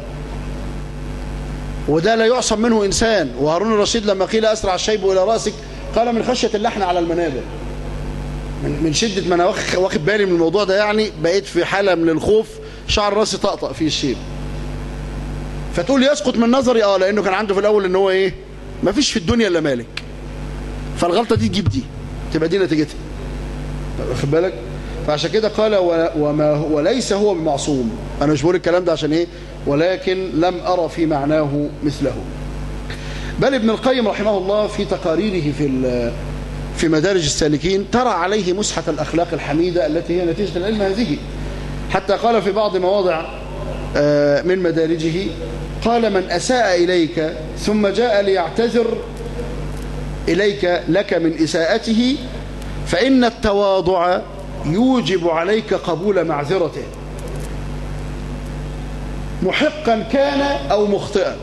وده لا يعصم منه إنسان وهارون الرشيد لما قيل أسرع الشيب إلى رأسك قال من خشية اللحن على المنابر من, من شدة ما أنا واخد بالي من الموضوع ده يعني بقيت في حالة من الخوف شعر راسي طقطق فيه الشيب فتقول يسقط من نظري اه لأنه كان عنده في الأول إن هو إيه ما فيش في الدنيا إلا مالك فالغلطة دي تجيب دي تبقى دي نتيجتها واخد بالك فعشان كده قال وما وليس هو بمعصوم أنا مش بقول الكلام ده عشان إيه ولكن لم أرى في معناه مثله بل ابن القيم رحمه الله في تقاريره في في مدارج السالكين ترى عليه مسحة الأخلاق الحميدة التي هي نتيجة العلم هذه حتى قال في بعض مواضع من مدارجه قال من أساء إليك ثم جاء ليعتذر إليك لك من إساءته فإن التواضع يوجب عليك قبول معذرته محقا كان أو مخطئا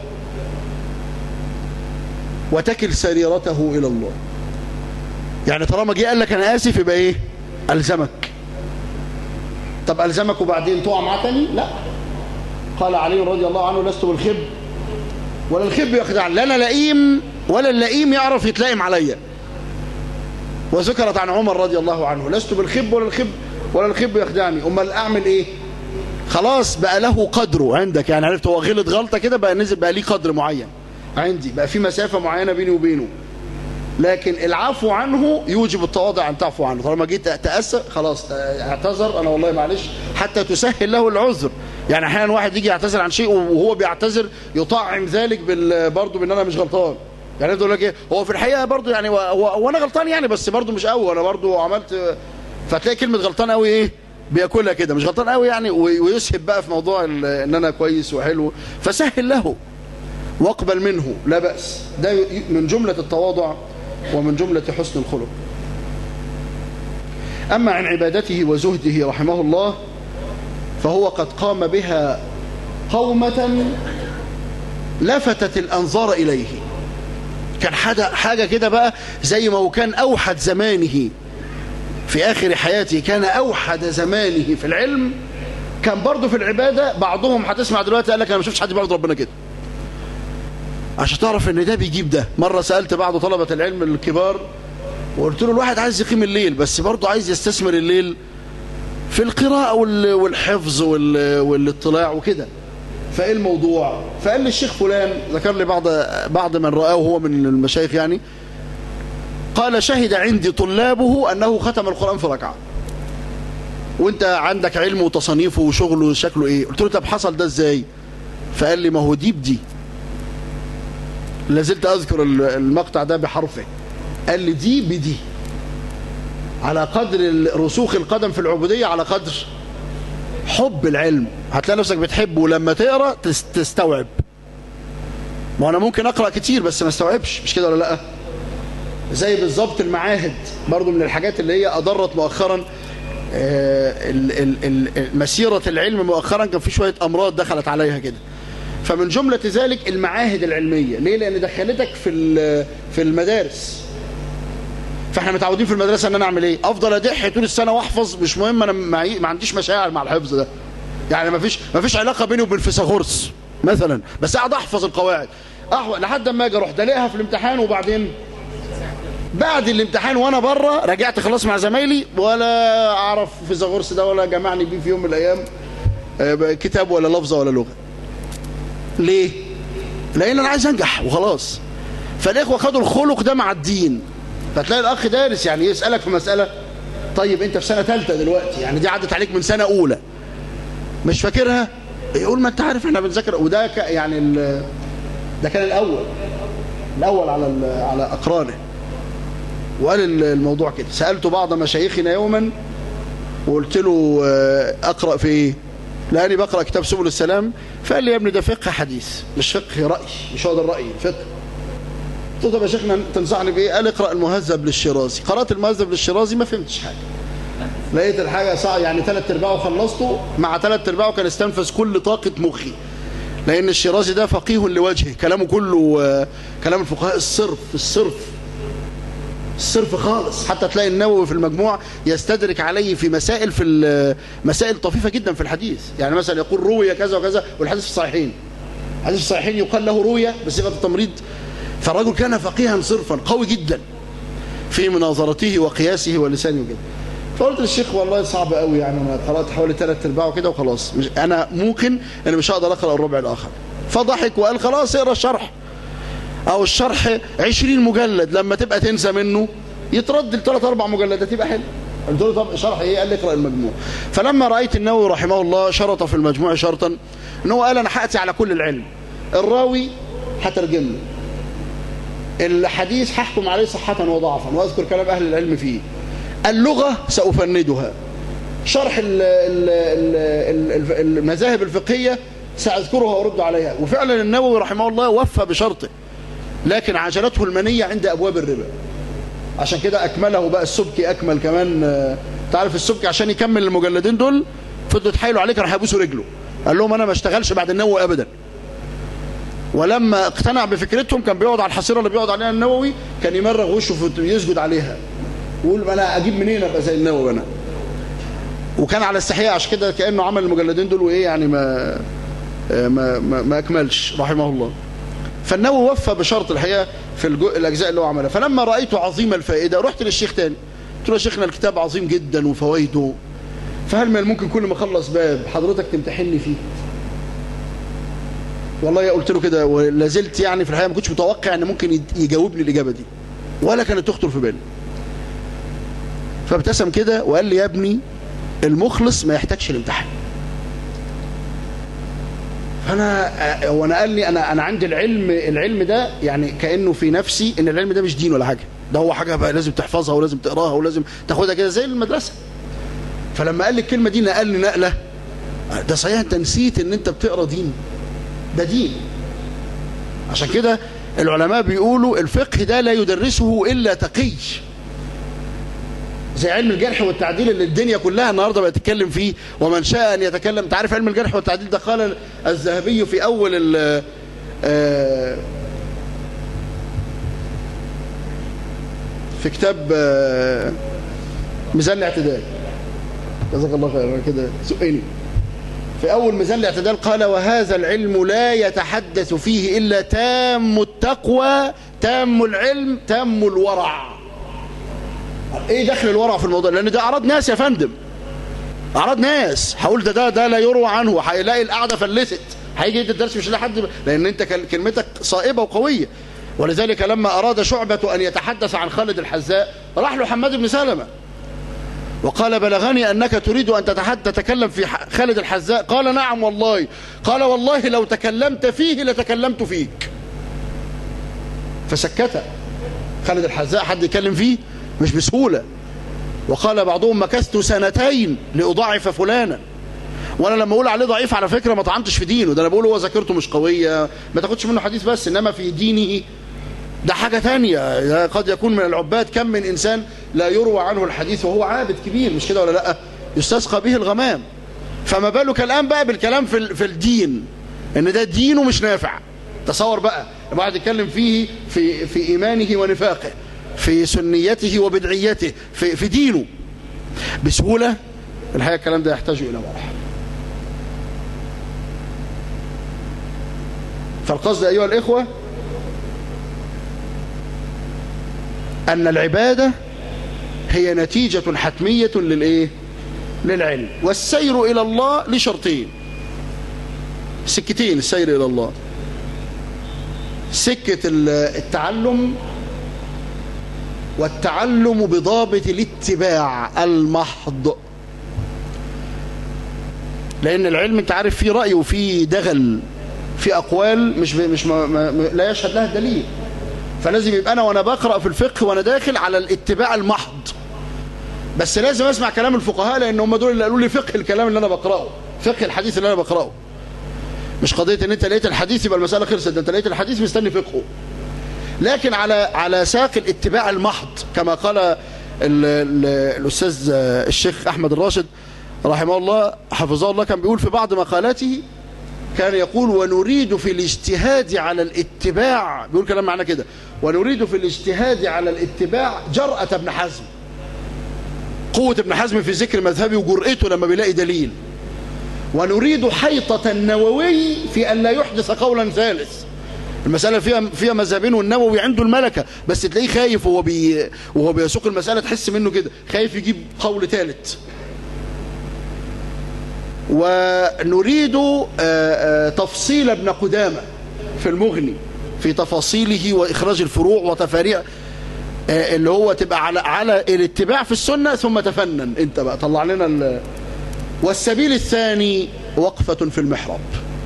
وتكل سريرته إلى الله يعني طالما جه قال لك أنا آسف يبقى إيه ألزمك طب ألزمك وبعدين تقع معاه تاني لا قال علي رضي الله عنه لست بالخب ولا الخب يخدع لا أنا لئيم ولا اللئيم يعرف يتلائم عليا وذكرت عن عمر رضي الله عنه لست بالخب ولا الخب ولا الخب يخدعني أمال أعمل إيه خلاص بقى له قدره عندك يعني عرفت هو غلط غلطة كده بقى نزل بقى ليه قدر معين عندي بقى في مسافة معينة بيني وبينه لكن العفو عنه يوجب التواضع أن تعفو عنه طالما جيت تأسف خلاص اعتذر أنا والله معلش حتى تسهل له العذر يعني أحيانا واحد يجي يعتذر عن شيء وهو بيعتذر يطعم ذلك برضه بأن أنا مش غلطان يعني يقول لك ايه هو في الحقيقة برضه يعني هو أنا غلطان يعني بس برضه مش قوي أنا برضه عملت فتلاقي كلمة غلطان قوي إيه بياكلها كده مش غلطان قوي يعني ويسهب بقى في موضوع ان انا كويس وحلو فسهل له واقبل منه لا بأس ده من جملة التواضع ومن جملة حسن الخلق أما عن عبادته وزهده رحمه الله فهو قد قام بها قومة لفتت الأنظار إليه كان حاجة كده بقى زي ما هو كان أوحد زمانه في آخر حياته كان أوحد زمانه في العلم كان برضه في العبادة بعضهم هتسمع دلوقتي قال لك أنا ما شفتش حد بيعبد ربنا كده عشان تعرف ان ده بيجيب ده مرة سألت بعض طلبة العلم الكبار وقلت له الواحد عايز يقيم الليل بس برضه عايز يستثمر الليل في القراءة والحفظ والاطلاع وكده فايه الموضوع فقال لي الشيخ فلان ذكر لي بعض بعض من رآه هو من المشايخ يعني قال شهد عندي طلابه أنه ختم القرآن في ركعة وانت عندك علم وتصنيفه وشغله شكله ايه قلت له طب حصل ده ازاي فقال لي ما هو دي بدي لازلت أذكر المقطع ده بحرفه قال لي دي بدي على قدر رسوخ القدم في العبودية على قدر حب العلم هتلاقي نفسك بتحبه ولما تقرأ تستوعب ما أنا ممكن أقرأ كتير بس ما استوعبش مش كده ولا لأ زي بالظبط المعاهد برضو من الحاجات اللي هي أضرت مؤخرا مسيرة العلم مؤخرا كان في شوية أمراض دخلت عليها كده فمن جملة ذلك المعاهد العلمية ليه لأن دخلتك في في المدارس فاحنا متعودين في المدرسة ان انا اعمل ايه افضل ادح طول السنة واحفظ مش مهم انا ما عنديش مشاعر مع الحفظ ده يعني ما فيش ما فيش علاقة بيني وبين فيثاغورس مثلا بس قاعد احفظ القواعد أحوال لحد ما أجي أروح دلقها في الامتحان وبعدين بعد الامتحان وانا بره رجعت خلاص مع زمايلي ولا اعرف في زغورس ده ولا جمعني بيه في يوم من الايام آه، كتاب ولا لفظه ولا لغه ليه لان انا عايز انجح وخلاص فالاخوه خدوا الخلق ده مع الدين فتلاقي الاخ دارس يعني يسالك في مساله طيب انت في سنه ثالثه دلوقتي يعني دي عدت عليك من سنه اولى مش فاكرها يقول ما انت عارف احنا بنذاكر وده ك- يعني ال- ده كان الاول الاول على ال- على اقرانه وقال ال- الموضوع كده سالت بعض مشايخنا يوما وقلت له آه، اقرا في ايه لاني بقرا كتاب سبل السلام فقال لي يا ابني ده فقه حديث مش فقه راي مش هو ده الراي فقه قلت له طب يا شيخنا تنصحني بايه قال اقرا المهذب للشيرازي قرات المهذب للشيرازي ما فهمتش حاجه لقيت الحاجه صعب يعني ثلاث ارباعه خلصته مع ثلاث ارباعه كان استنفذ كل طاقه مخي لان الشيرازي ده فقيه لوجهه كلامه كله آه، كلام الفقهاء الصرف الصرف الصرف خالص حتى تلاقي النووي في المجموع يستدرك عليه في مسائل في ال- مسائل طفيفة جدا في الحديث يعني مثلا يقول روي كذا وكذا والحديث في الصحيحين الحديث في الصحيحين يقال له روية بصيغة التمريض فالرجل كان فقيها صرفا قوي جدا في مناظرته وقياسه ولسانه كده فقلت للشيخ والله صعب قوي يعني انا قرات حوالي ثلاث ارباع وكده وخلاص مش انا ممكن انا مش هقدر اقرا الربع الاخر فضحك وقال خلاص اقرا الشرح او الشرح 20 مجلد لما تبقى تنسى منه يترد لثلاث اربع مجلدات يبقى حلو قلت له طب شرح ايه قال لي اقرا المجموع فلما رايت النووي رحمه الله شرط في المجموع شرطا ان هو قال انا هاتي على كل العلم الراوي هترجم له الحديث هحكم عليه صحة وضعفا واذكر كلام اهل العلم فيه اللغة سأفندها شرح ال ال ال ال المذاهب الفقهية سأذكرها وأرد عليها وفعلا النووي رحمه الله وفى بشرطه لكن عجلته المنية عند أبواب الربا عشان كده أكمله بقى السبكي أكمل كمان آه، تعرف السبكي عشان يكمل المجلدين دول فضلوا يتحايلوا عليك راح يبوسوا رجله قال لهم أنا ما اشتغلش بعد النووي أبدا ولما اقتنع بفكرتهم كان بيقعد على الحصيرة اللي بيقعد عليها النووي كان يمرغ وشه في- يسجد عليها ويقول ما انا اجيب منين ابقى زي النووي انا وكان على استحياء عشان كده كانه عمل المجلدين دول وايه يعني ما ما ما, ما اكملش رحمه الله فالنووي وفى بشرط الحقيقه في الجو... الاجزاء اللي هو عملها فلما رايته عظيم الفائده رحت للشيخ تاني قلت له يا شيخنا الكتاب عظيم جدا وفوائده فهل من ممكن كل ما اخلص باب حضرتك تمتحني فيه والله قلت له كده ولا زلت يعني في الحقيقه ما كنتش متوقع ان ممكن يد- يجاوبني الاجابه دي ولا كانت تخطر في بالي فابتسم كده وقال لي يا ابني المخلص ما يحتاجش الامتحان فانا هو انا قال لي انا انا عندي العلم العلم ده يعني كانه في نفسي ان العلم ده مش دين ولا حاجه ده هو حاجه بقى لازم تحفظها ولازم تقراها ولازم تاخدها كده زي المدرسه فلما قال لي الكلمه دي نقلني نقله ده صحيح انت نسيت ان انت بتقرا دين ده دين عشان كده العلماء بيقولوا الفقه ده لا يدرسه الا تقي زي علم الجرح والتعديل اللي الدنيا كلها النهارده بقت تتكلم فيه ومن شاء ان يتكلم انت عارف علم الجرح والتعديل ده قال الذهبي في اول ال آه، في كتاب آه، ميزان الاعتدال جزاك الله خير كده سؤالي في أول ميزان الاعتدال قال وهذا العلم لا يتحدث فيه إلا تام التقوى تام العلم تام الورع ايه دخل الورع في الموضوع لان ده اعراض ناس يا فندم اعراض ناس هقول ده ده ده لا يروى عنه هيلاقي القعده فلست هيجي يدي الدرس مش هيلاقي حد لان انت كل- كلمتك صائبه وقويه ولذلك لما اراد شعبه ان يتحدث عن خالد الحذاء راح له حماد بن سلمه وقال بلغني أنك تريد أن تتحد تتكلم في ح- خالد الحذاء قال نعم والله قال والله لو تكلمت فيه لتكلمت فيك فسكت خالد الحذاء حد يتكلم فيه مش بسهولة وقال بعضهم مكثت سنتين لأضاعف فلانا وانا لما اقول عليه ضعيف على فكره ما طعنتش في دينه ده انا بقول هو ذاكرته مش قويه ما تاخدش منه حديث بس انما في دينه ده حاجة تانية ده قد يكون من العباد كم من إنسان لا يروى عنه الحديث وهو عابد كبير مش كده ولا لا يستسقى به الغمام فما بالك الآن بقى بالكلام في, ال- في الدين إن ده دينه مش نافع تصور بقى الواحد يتكلم فيه في, في إيمانه ونفاقه في سنيته وبدعيته في, في دينه بسهولة الحقيقة الكلام ده يحتاج إلى ورع فالقصد أيها الإخوة أن العبادة هي نتيجة حتمية للإيه؟ للعلم والسير إلى الله لشرطين سكتين السير إلى الله سكة التعلم والتعلم بضابط الاتباع المحض لأن العلم أنت عارف فيه رأي وفيه دغل في أقوال مش مش ما ما لا يشهد لها الدليل فلازم يبقى أنا وأنا بقرأ في الفقه وأنا داخل على الاتباع المحض بس لازم أسمع كلام الفقهاء لأن هم دول اللي قالوا لي فقه الكلام اللي أنا بقرأه فقه الحديث اللي أنا بقرأه مش قضية ان انت لقيت الحديث يبقى المسألة خلصت ده انت لقيت الحديث مستني فقهه لكن على على ساق الاتباع المحض كما قال ال ال الأستاذ الشيخ أحمد الراشد رحمه الله حفظه الله كان بيقول في بعض مقالاته كان يقول ونريد في الاجتهاد على الاتباع بيقول كلام معناه كده ونريد في الاجتهاد على الاتباع جرأة ابن حزم قوة ابن حزم في ذكر مذهبه وجرأته لما بيلاقي دليل ونريد حيطة النووي في أن لا يحدث قولا ثالث المسألة فيها فيها مذهبين والنووي عنده الملكة بس تلاقيه خايف وهو بي وهو بيسوق المسألة تحس منه كده خايف يجيب قول ثالث ونريد تفصيل ابن قدامة في المغني في تفاصيله وإخراج الفروع وتفاريع اللي هو تبقى على على الاتباع في السنة ثم تفنن انت بقى طلع لنا ال والسبيل الثاني وقفة في المحراب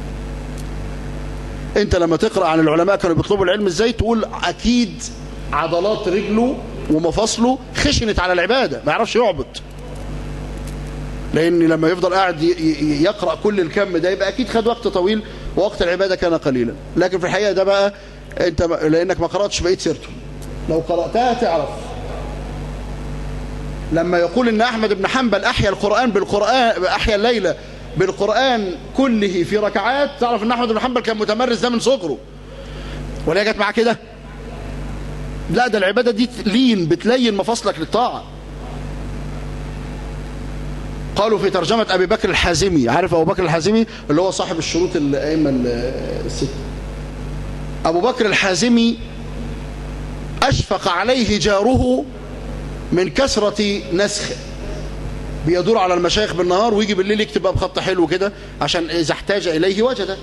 انت لما تقرأ عن العلماء كانوا بيطلبوا العلم ازاي تقول اكيد عضلات رجله ومفاصله خشنت على العبادة ما يعرفش يعبد لان لما يفضل قاعد يقرأ كل الكم ده يبقى اكيد خد وقت طويل ووقت العبادة كان قليلا لكن في الحقيقة ده بقى انت لانك ما قرأتش بقيت سيرته لو قرأتها تعرف لما يقول ان احمد بن حنبل احيا القرآن بالقرآن احيا الليلة بالقرآن كله في ركعات تعرف ان احمد بن حنبل كان متمرس ده من صغره ولا جت معاه كده لا ده العبادة دي لين بتلين مفاصلك للطاعة قالوا في ترجمة أبي بكر الحازمي عارف أبو بكر الحازمي اللي هو صاحب الشروط الأئمة الست أبو بكر الحازمي أشفق عليه جاره من كثرة نسخه بيدور على المشايخ بالنهار ويجي بالليل يكتب بقى بخط حلو كده عشان إذا احتاج إليه وجده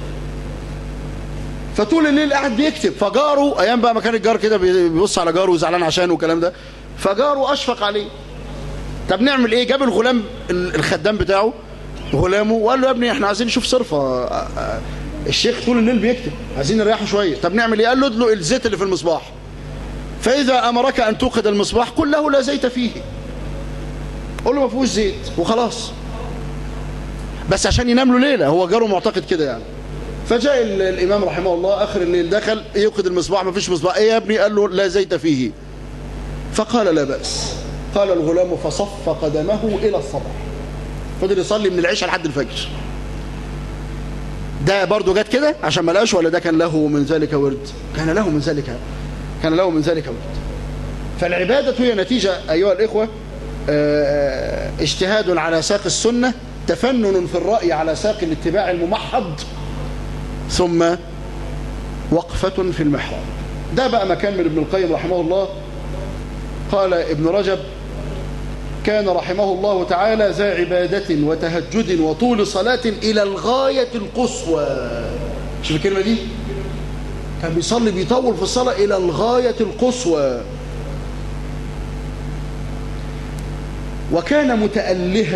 فطول الليل قاعد بيكتب فجاره أيام بقى ما كان الجار كده بيبص على جاره وزعلان عشانه والكلام ده فجاره أشفق عليه طب نعمل ايه جاب الغلام الخدام بتاعه غلامه وقال له يا ابني احنا عايزين نشوف صرفة الشيخ طول الليل بيكتب عايزين نريحه شوية طب نعمل ايه قال له ادلق الزيت اللي في المصباح فإذا أمرك أن توقد المصباح قل له لا زيت فيه قل له ما فيهوش زيت وخلاص بس عشان ينام له ليلة هو جاره معتقد كده يعني فجاء الإمام رحمه الله آخر الليل دخل يوقد المصباح ما فيش مصباح ايه يا ابني قال له لا زيت فيه فقال لا بأس قال الغلام فصف قدمه إلى الصبح فضل يصلي من العشاء لحد الفجر ده برضه جت كده عشان ما لقاش ولا ده كان له من ذلك ورد كان له من ذلك كان له من ذلك ورد فالعبادة هي نتيجة أيها الإخوة اجتهاد على ساق السنة تفنن في الرأي على ساق الاتباع الممحض ثم وقفة في المحراب ده بقى مكان من ابن القيم رحمه الله قال ابن رجب كان رحمه الله تعالى ذا عبادة وتهجد وطول صلاة إلى الغاية القصوى شوف الكلمة دي كان بيصلي بيطول في الصلاة إلى الغاية القصوى وكان متألها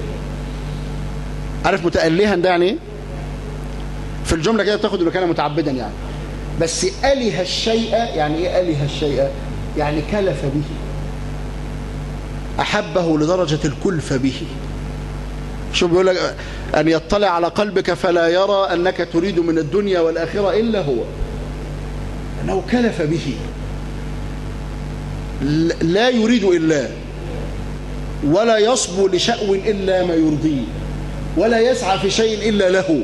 عارف متألها ده يعني ايه في الجملة كده بتاخد انه كان متعبدا يعني بس أله الشيء يعني ايه أله الشيء يعني كلف به أحبه لدرجة الكلفة به شو بيقول لك أن يطلع على قلبك فلا يرى أنك تريد من الدنيا والآخرة إلا هو أنه كلف به لا يريد إلا ولا يصبو لشأو إلا ما يرضيه ولا يسعى في شيء إلا له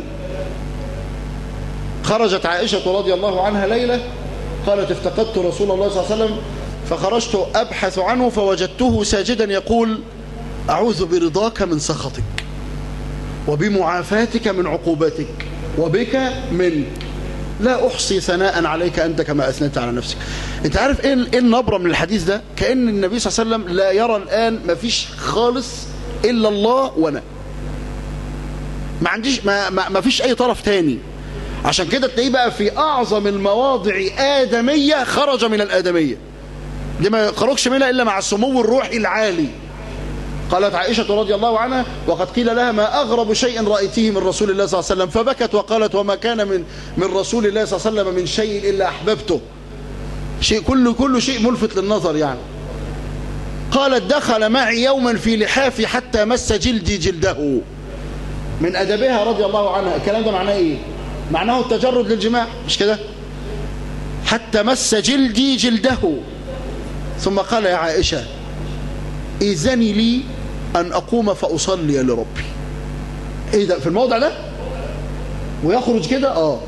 خرجت عائشة رضي الله عنها ليلة قالت افتقدت رسول الله صلى الله عليه وسلم فخرجت أبحث عنه فوجدته ساجدا يقول أعوذ برضاك من سخطك وبمعافاتك من عقوبتك وبك منك لا أحصي ثناء عليك أنت كما أثنيت على نفسك أنت عارف إيه إيه النبرة من الحديث ده كأن النبي صلى الله عليه وسلم لا يرى الآن ما فيش خالص إلا الله وأنا ما عنديش ما, ما, ما فيش أي طرف تاني عشان كده تلاقيه بقى في أعظم المواضع آدمية خرج من الآدمية دي ما يخرجش منها إلا مع السمو الروحي العالي قالت عائشة رضي الله عنها وقد قيل لها ما أغرب شيء رأيته من رسول الله صلى الله عليه وسلم فبكت وقالت وما كان من من رسول الله صلى الله عليه وسلم من شيء إلا أحببته شيء كل كل شيء ملفت للنظر يعني قالت دخل معي يوما في لحافي حتى مس جلدي جلده من أدبها رضي الله عنها الكلام ده معناه إيه معناه التجرد للجماع مش كده حتى مس جلدي جلده ثم قال يا عائشة إذني لي أن أقوم فأصلي لربي إيه ده في الموضع ده ويخرج كده آه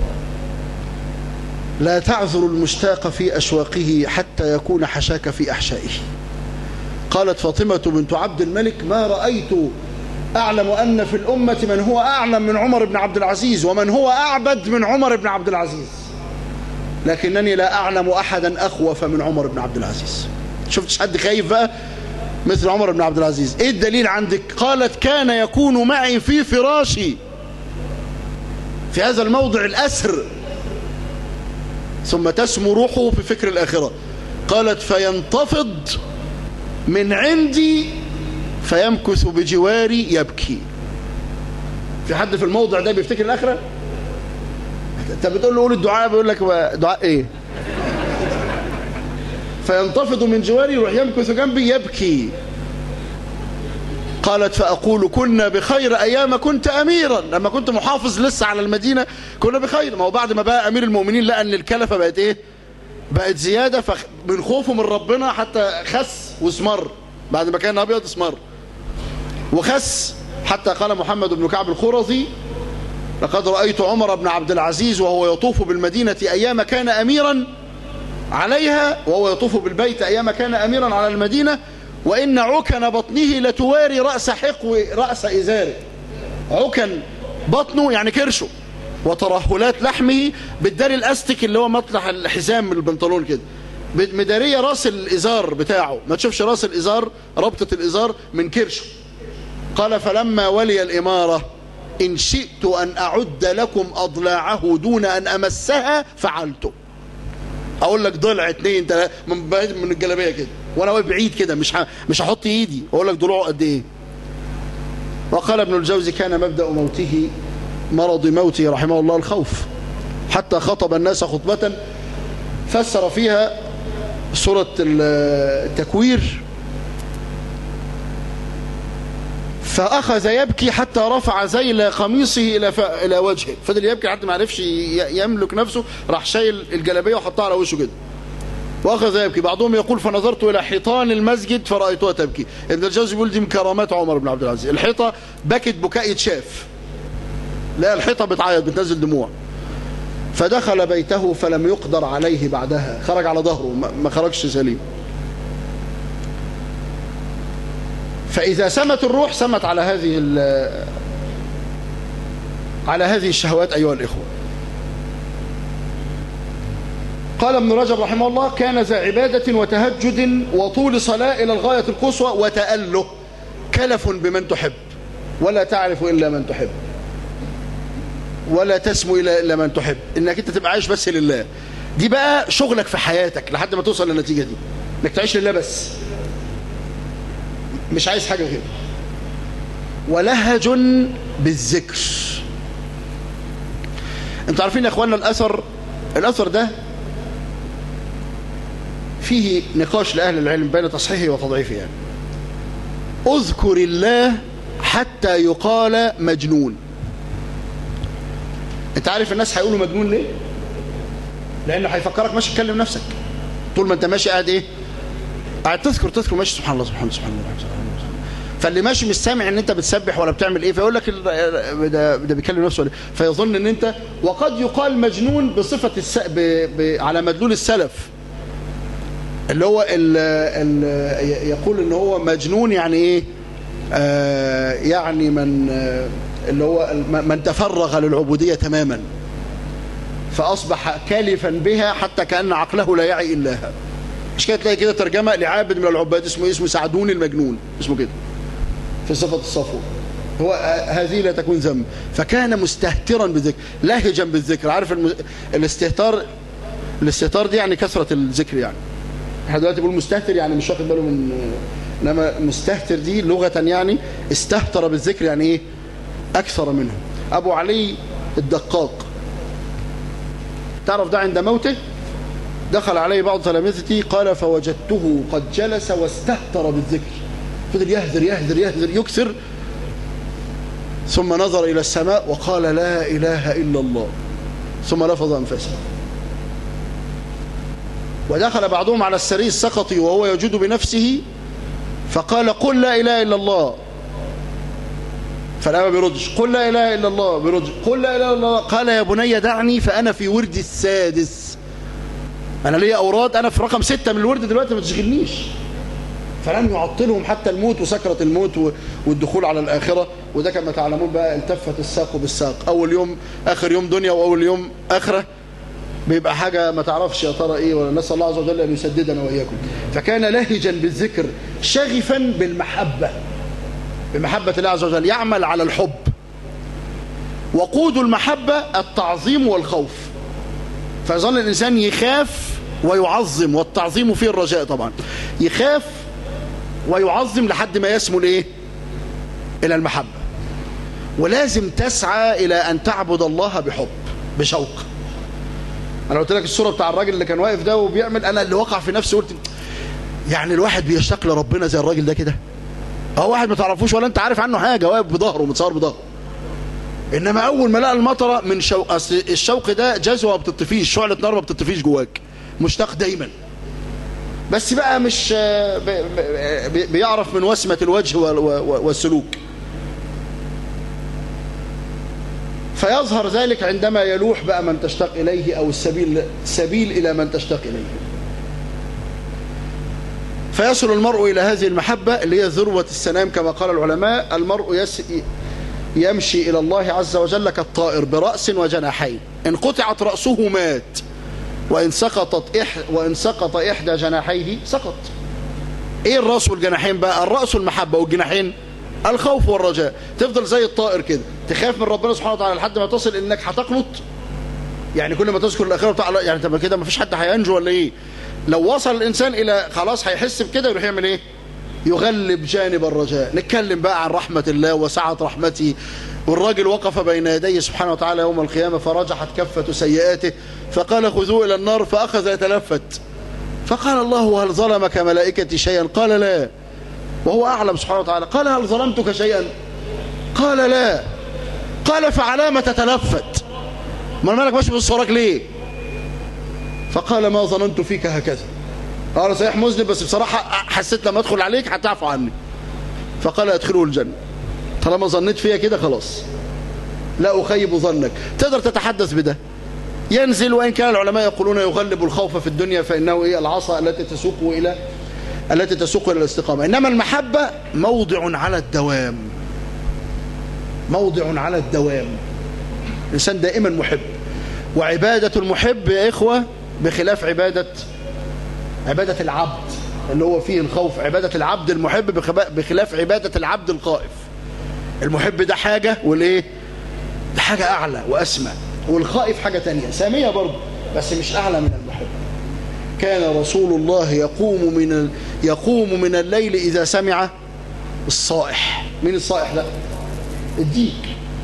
لا تعذر المشتاق في أشواقه حتى يكون حشاك في أحشائه قالت فاطمة بنت عبد الملك ما رأيت أعلم أن في الأمة من هو أعلم من عمر بن عبد العزيز ومن هو أعبد من عمر بن عبد العزيز لكنني لا أعلم أحدا أخوف من عمر بن عبد العزيز شفتش حد خايف بقى مثل عمر بن عبد العزيز ايه الدليل عندك قالت كان يكون معي في فراشي في هذا الموضع الأسر ثم تسمو روحه في فكر الآخرة قالت فينتفض من عندي فيمكث بجواري يبكي في حد في الموضع ده بيفتكر الآخرة انت بتقول له قول الدعاء بيقول لك دعاء ايه فينتفض من جواري يروح يمكث جنبي يبكي قالت فأقول كنا بخير أيام كنت أميرا لما كنت محافظ لسه على المدينة كنا بخير ما هو بعد ما بقى أمير المؤمنين لقى أن الكلفة بقت إيه بقت زيادة من خوفه من ربنا حتى خس واسمر بعد ما كان أبيض اسمر وخس حتى قال محمد بن كعب الخرظي لقد رأيت عمر بن عبد العزيز وهو يطوف بالمدينة أيام كان أميرا عليها وهو يطوف بالبيت أيام كان أميرا على المدينة وإن عكن بطنه لتواري رأس حقو رأس إزاره عكن بطنه يعني كرشه وترهلات لحمه بالدار الأستك اللي هو مطلع الحزام من البنطلون كده مدارية راس الإزار بتاعه ما تشوفش راس الإزار ربطة الإزار من كرشه قال فلما ولي الإمارة إن شئت أن أعد لكم أضلاعه دون أن أمسها فعلته اقول لك ضلع اتنين تلاته من بعيد من الجلابيه كده وانا واقف بعيد كده مش ه... مش هحط ايدي اقول لك ضلوعه قد ايه وقال ابن الجوزي كان مبدا موته مرض موته رحمه الله الخوف حتى خطب الناس خطبه فسر فيها سوره التكوير فأخذ يبكي حتى رفع زيل قميصه إلى ف... إلى وجهه فضل يبكي حتى ما عرفش يملك نفسه راح شايل الجلابية وحطها على وشه كده وأخذ يبكي بعضهم يقول فنظرت إلى حيطان المسجد فرأيتها تبكي ابن الجوزي بيقول دي من كرامات عمر بن عبد العزيز الحيطة بكت بكاء يتشاف لا الحيطة بتعيط بتنزل دموع فدخل بيته فلم يقدر عليه بعدها خرج على ظهره ما خرجش سليم فإذا سمت الروح سمت على هذه على هذه الشهوات أيها الإخوة قال ابن رجب رحمه الله كان ذا عبادة وتهجد وطول صلاة إلى الغاية القصوى وتأله كلف بمن تحب ولا تعرف إلا من تحب ولا تسمو إلا من تحب إنك أنت تبقى عايش بس لله دي بقى شغلك في حياتك لحد ما توصل للنتيجة دي إنك تعيش لله بس مش عايز حاجة غير ولهج بالذكر انتوا عارفين يا اخوانا الاثر الاثر ده فيه نقاش لأهل العلم بين تصحيحه وتضعيفه يعني. اذكر الله حتى يقال مجنون انت عارف الناس هيقولوا مجنون ليه لانه هيفكرك ماشي تكلم نفسك طول ما انت ماشي قاعد ايه قاعد تذكر تذكر ماشي سبحان الله سبحان الله سبحان الله, سبحان الله. فاللي ماشي مش سامع ان انت بتسبح ولا بتعمل ايه فيقول لك ده, ده بيكلم نفسه ولا فيظن ان انت وقد يقال مجنون بصفه الس... ب... ب... على مدلول السلف اللي هو ال... ال... يقول ان هو مجنون يعني ايه آه يعني من آه اللي هو من تفرغ للعبوديه تماما فأصبح كالفا بها حتى كأن عقله لا يعي إلاها مش كده تلاقي كده ترجمة لعابد من العباد اسمه اسمه سعدون المجنون اسمه كده في صفة الصفو هو هذه لا تكون ذنب فكان مستهترا بالذكر لاهجا بالذكر عارف الم... الاستهتار الاستهتار دي يعني كثرة الذكر يعني احنا دلوقتي بنقول مستهتر يعني مش واخد باله من انما مستهتر دي لغة يعني استهتر بالذكر يعني ايه اكثر منه ابو علي الدقاق تعرف ده عند موته دخل عليه بعض تلامذتي قال فوجدته قد جلس واستهتر بالذكر فضل يهذر يهذر يهذر يكثر ثم نظر إلى السماء وقال لا إله إلا الله ثم لفظ أنفاسه ودخل بعضهم على السري السقطي وهو يجود بنفسه فقال قل لا إله إلا الله فالأبا بيردش قل لا إله إلا الله بيردش قل لا إله إلا الله قال يا بني دعني فأنا في وردي السادس أنا ليا أوراد أنا في رقم ستة من الورد دلوقتي ما تشغلنيش فلم يعطلهم حتى الموت وسكرة الموت والدخول على الآخرة وده كما تعلمون بقى التفت الساق بالساق أول يوم آخر يوم دنيا وأول يوم آخرة بيبقى حاجة ما تعرفش يا ترى إيه ولا نسأل الله عز وجل أن يسددنا وإياكم فكان لهجا بالذكر شغفا بالمحبة بمحبة الله عز وجل يعمل على الحب وقود المحبة التعظيم والخوف فيظل الإنسان يخاف ويعظم والتعظيم فيه الرجاء طبعا يخاف ويعظم لحد ما يسمو الايه الى المحبة ولازم تسعى الى ان تعبد الله بحب بشوق انا قلت لك الصورة بتاع الراجل اللي كان واقف ده وبيعمل انا اللي وقع في نفسي قلت يعني الواحد بيشتاق لربنا زي الراجل ده كده اه واحد ما تعرفوش ولا انت عارف عنه حاجة واقف بظهره متصور بظهره انما اول ما لقى المطره من شوق اصل الشوق ده جزوه ما بتطفيش شعله نار ما بتطفيش جواك مشتاق دايما بس بقى مش بيعرف من وسمة الوجه والسلوك فيظهر ذلك عندما يلوح بقى من تشتاق إليه أو السبيل سبيل إلى من تشتاق إليه فيصل المرء إلى هذه المحبة اللي هي ذروة السنام كما قال العلماء المرء يس يمشي إلى الله عز وجل كالطائر برأس وجناحين إن قطعت رأسه مات وإن سقطت إح وإن سقط إحدى جناحيه سقط إيه الرأس والجناحين بقى الرأس المحبة والجناحين الخوف والرجاء تفضل زي الطائر كده تخاف من ربنا سبحانه وتعالى لحد ما تصل إنك هتقنط يعني كل ما تذكر الآخرة بتاع يعني طب كده ما فيش حد هينجو ولا إيه لو وصل الإنسان إلى خلاص هيحس بكده يروح يعمل إيه يغلب جانب الرجاء نتكلم بقى عن رحمة الله وسعة رحمته والراجل وقف بين يديه سبحانه وتعالى يوم القيامة فرجحت كفة سيئاته فقال خذوه إلى النار فأخذ يتلفت فقال الله هل ظلمك ملائكتي شيئا قال لا وهو أعلم سبحانه وتعالى قال هل ظلمتك شيئا قال لا قال فعلام تتلفت ما مالك ماشي بالصورك ليه فقال ما ظننت فيك هكذا قال صحيح مذنب بس بصراحة حسيت لما أدخل عليك هتعفو عني فقال أدخله الجنة طالما ظنيت فيها كده خلاص لا أخيب ظنك تقدر تتحدث بده ينزل وإن كان العلماء يقولون يغلب الخوف في الدنيا فإنه إيه العصا التي تسوق إلى التي تسوق إلى الاستقامة إنما المحبة موضع على الدوام موضع على الدوام الإنسان دائما محب وعبادة المحب يا إخوة بخلاف عبادة عبادة العبد اللي هو فيه الخوف عبادة العبد المحب بخلاف عبادة العبد الخائف المحب ده حاجة والايه ده حاجة أعلى وأسمى والخائف حاجة تانية سامية برضه بس مش أعلى من المحب كان رسول الله يقوم من ال... يقوم من الليل إذا سمع الصائح مين الصائح ده الديك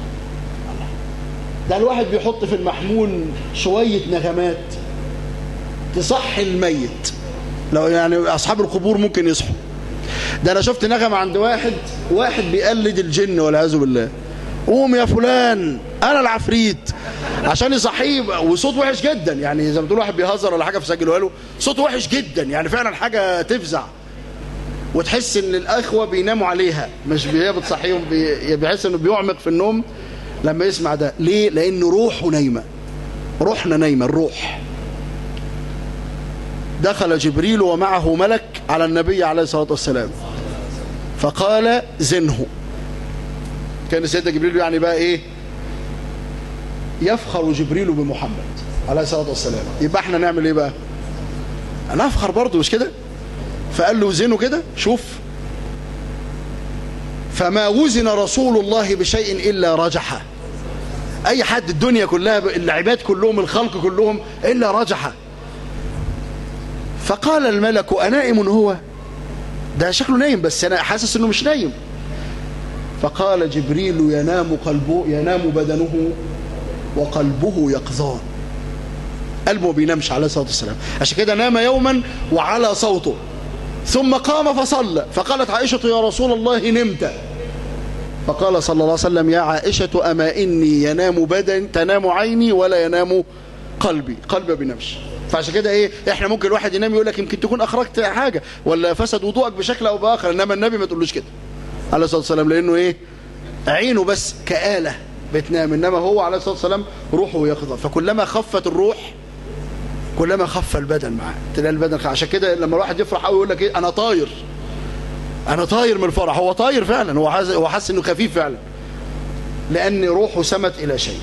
ده الواحد بيحط في المحمول شوية نغمات تصحي الميت لو يعني أصحاب القبور ممكن يصحوا ده أنا شفت نغمة عند واحد واحد بيقلد الجن والعياذ بالله قوم يا فلان أنا العفريت عشان يصحيه وصوت وحش جدا يعني زي ما تقول واحد بيهزر ولا حاجة فسجلوها له صوت وحش جدا يعني فعلا حاجة تفزع وتحس ان الاخوه بيناموا عليها مش هي بتصحيهم بي... بيحس انه بيعمق في النوم لما يسمع ده ليه لان روحه نايمه روحنا نايمه الروح دخل جبريل ومعه ملك على النبي عليه الصلاه والسلام فقال زنه كان سيدنا جبريل يعني بقى ايه يفخر جبريل بمحمد عليه الصلاة والسلام يبقى احنا نعمل ايه بقى نفخر برضه مش كده فقال له وزنه كده شوف فما وزن رسول الله بشيء إلا رجحه أي حد الدنيا كلها العباد كلهم الخلق كلهم إلا رجحه فقال الملك أنائم هو ده شكله نايم بس أنا حاسس أنه مش نايم فقال جبريل ينام قلبه ينام بدنه وقلبه يقظان قلبه بينامش عليه الصلاة والسلام عشان كده نام يوما وعلى صوته ثم قام فصلى فقالت عائشة يا رسول الله نمت فقال صلى الله عليه وسلم يا عائشة أما إني ينام بدن تنام عيني ولا ينام قلبي قلبي بينامش فعشان كده ايه احنا ممكن الواحد ينام يقول لك يمكن تكون اخرجت حاجة ولا فسد وضوءك بشكل او باخر انما النبي ما تقولوش كده عليه الصلاة والسلام لانه ايه عينه بس كآلة بتنام انما هو عليه الصلاة والسلام روحه يقظة فكلما خفت الروح كلما خف البدن معاه تلاقي البدن خف. عشان كده لما الواحد يفرح قوي يقول لك ايه انا طاير انا طاير من الفرح هو طاير فعلا هو حاسس هو حاسس انه خفيف فعلا لان روحه سمت الى شيء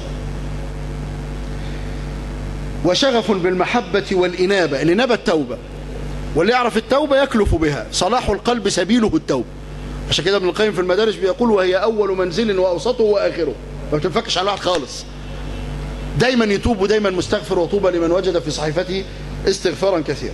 وشغف بالمحبة والإنابة الإنابة التوبة واللي يعرف التوبة يكلف بها صلاح القلب سبيله التوبة عشان كده ابن القيم في المدارج بيقول وهي أول منزل وأوسطه وآخره ما بتنفكش على واحد خالص دايما يتوب ودايما مستغفر وطوبى لمن وجد في صحيفته استغفارا كثيرا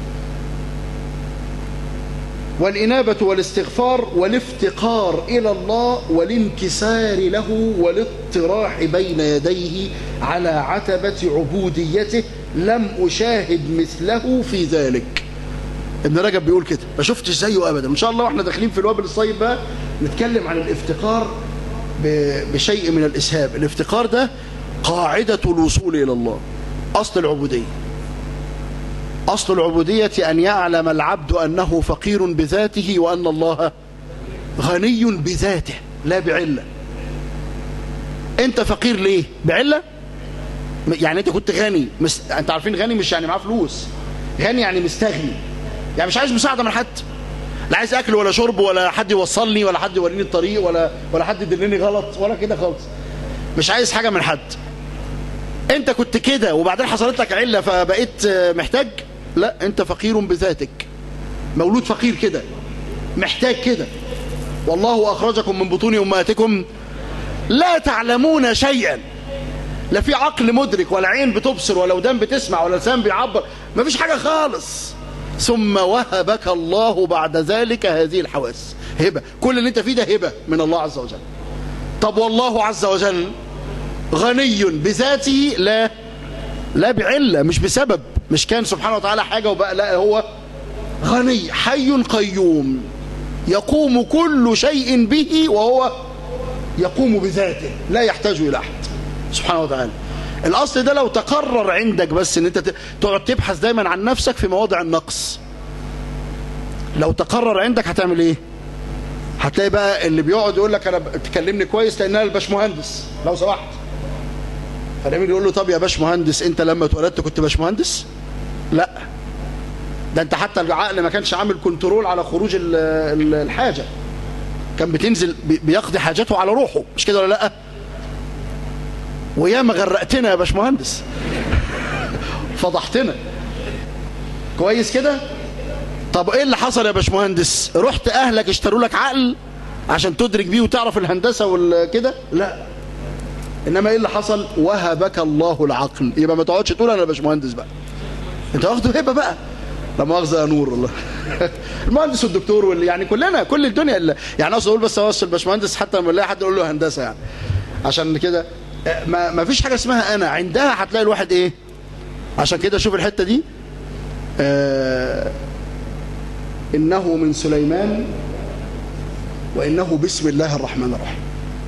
والإنابة والاستغفار والافتقار إلى الله والانكسار له والاضطراح بين يديه على عتبة عبوديته لم أشاهد مثله في ذلك ابن رجب بيقول كده ما شفتش زيه أبدا إن شاء الله وإحنا داخلين في الوابل الصيب بقى نتكلم عن الافتقار بشيء من الإسهاب الافتقار ده قاعدة الوصول إلى الله أصل العبودية أصل العبودية أن يعلم العبد أنه فقير بذاته وأن الله غني بذاته لا بعلة أنت فقير ليه بعلة يعني أنت كنت غني مس... أنت عارفين غني مش يعني معاه فلوس غني يعني مستغني يعني مش عايز مساعدة من حد لا عايز أكل ولا شرب ولا حد يوصلني ولا حد يوريني الطريق ولا ولا حد يدلني غلط ولا كده خالص مش عايز حاجة من حد انت كنت كده وبعدين حصلت لك علة فبقيت محتاج لا انت فقير بذاتك مولود فقير كده محتاج كده والله أخرجكم من بطون أمهاتكم لا تعلمون شيئا لا في عقل مدرك ولا عين بتبصر ولا ودان بتسمع ولا لسان بيعبر ما فيش حاجة خالص ثم وهبك الله بعد ذلك هذه الحواس هبة كل اللي انت فيه ده هبة من الله عز وجل طب والله عز وجل غني بذاته لا لا بعلة مش بسبب مش كان سبحانه وتعالى حاجة وبقى لا هو غني حي قيوم يقوم كل شيء به وهو يقوم بذاته لا يحتاج إلى أحد سبحانه وتعالى الأصل ده لو تقرر عندك بس ان انت تقعد تبحث دايما عن نفسك في مواضع النقص لو تقرر عندك هتعمل ايه هتلاقي بقى اللي بيقعد يقول لك انا تكلمني كويس لان انا الباشمهندس لو سمحت فالامير يقول له طب يا باشمهندس انت لما اتولدت كنت باشمهندس لا ده انت حتى العقل ما كانش عامل كنترول على خروج الحاجة كان بتنزل بيقضي حاجته على روحه مش كده ولا لا وياما غرقتنا يا باشمهندس فضحتنا كويس كده طب ايه اللي حصل يا باشمهندس رحت اهلك اشتروا لك عقل عشان تدرك بيه وتعرف الهندسة والكده لا انما ايه اللي حصل وهبك الله العقل يبقى ما تقعدش تقول انا باشمهندس بقى انت واخده هبه بقى لا مؤاخذه يا نور والله المهندس والدكتور واللي يعني كلنا كل الدنيا اللي يعني اقصد اقول بس اوصل الباشمهندس حتى لما الاقي حد يقول له هندسه يعني عشان كده ما, ما فيش حاجه اسمها انا عندها هتلاقي الواحد ايه عشان كده شوف الحته دي آه انه من سليمان وانه بسم الله الرحمن الرحيم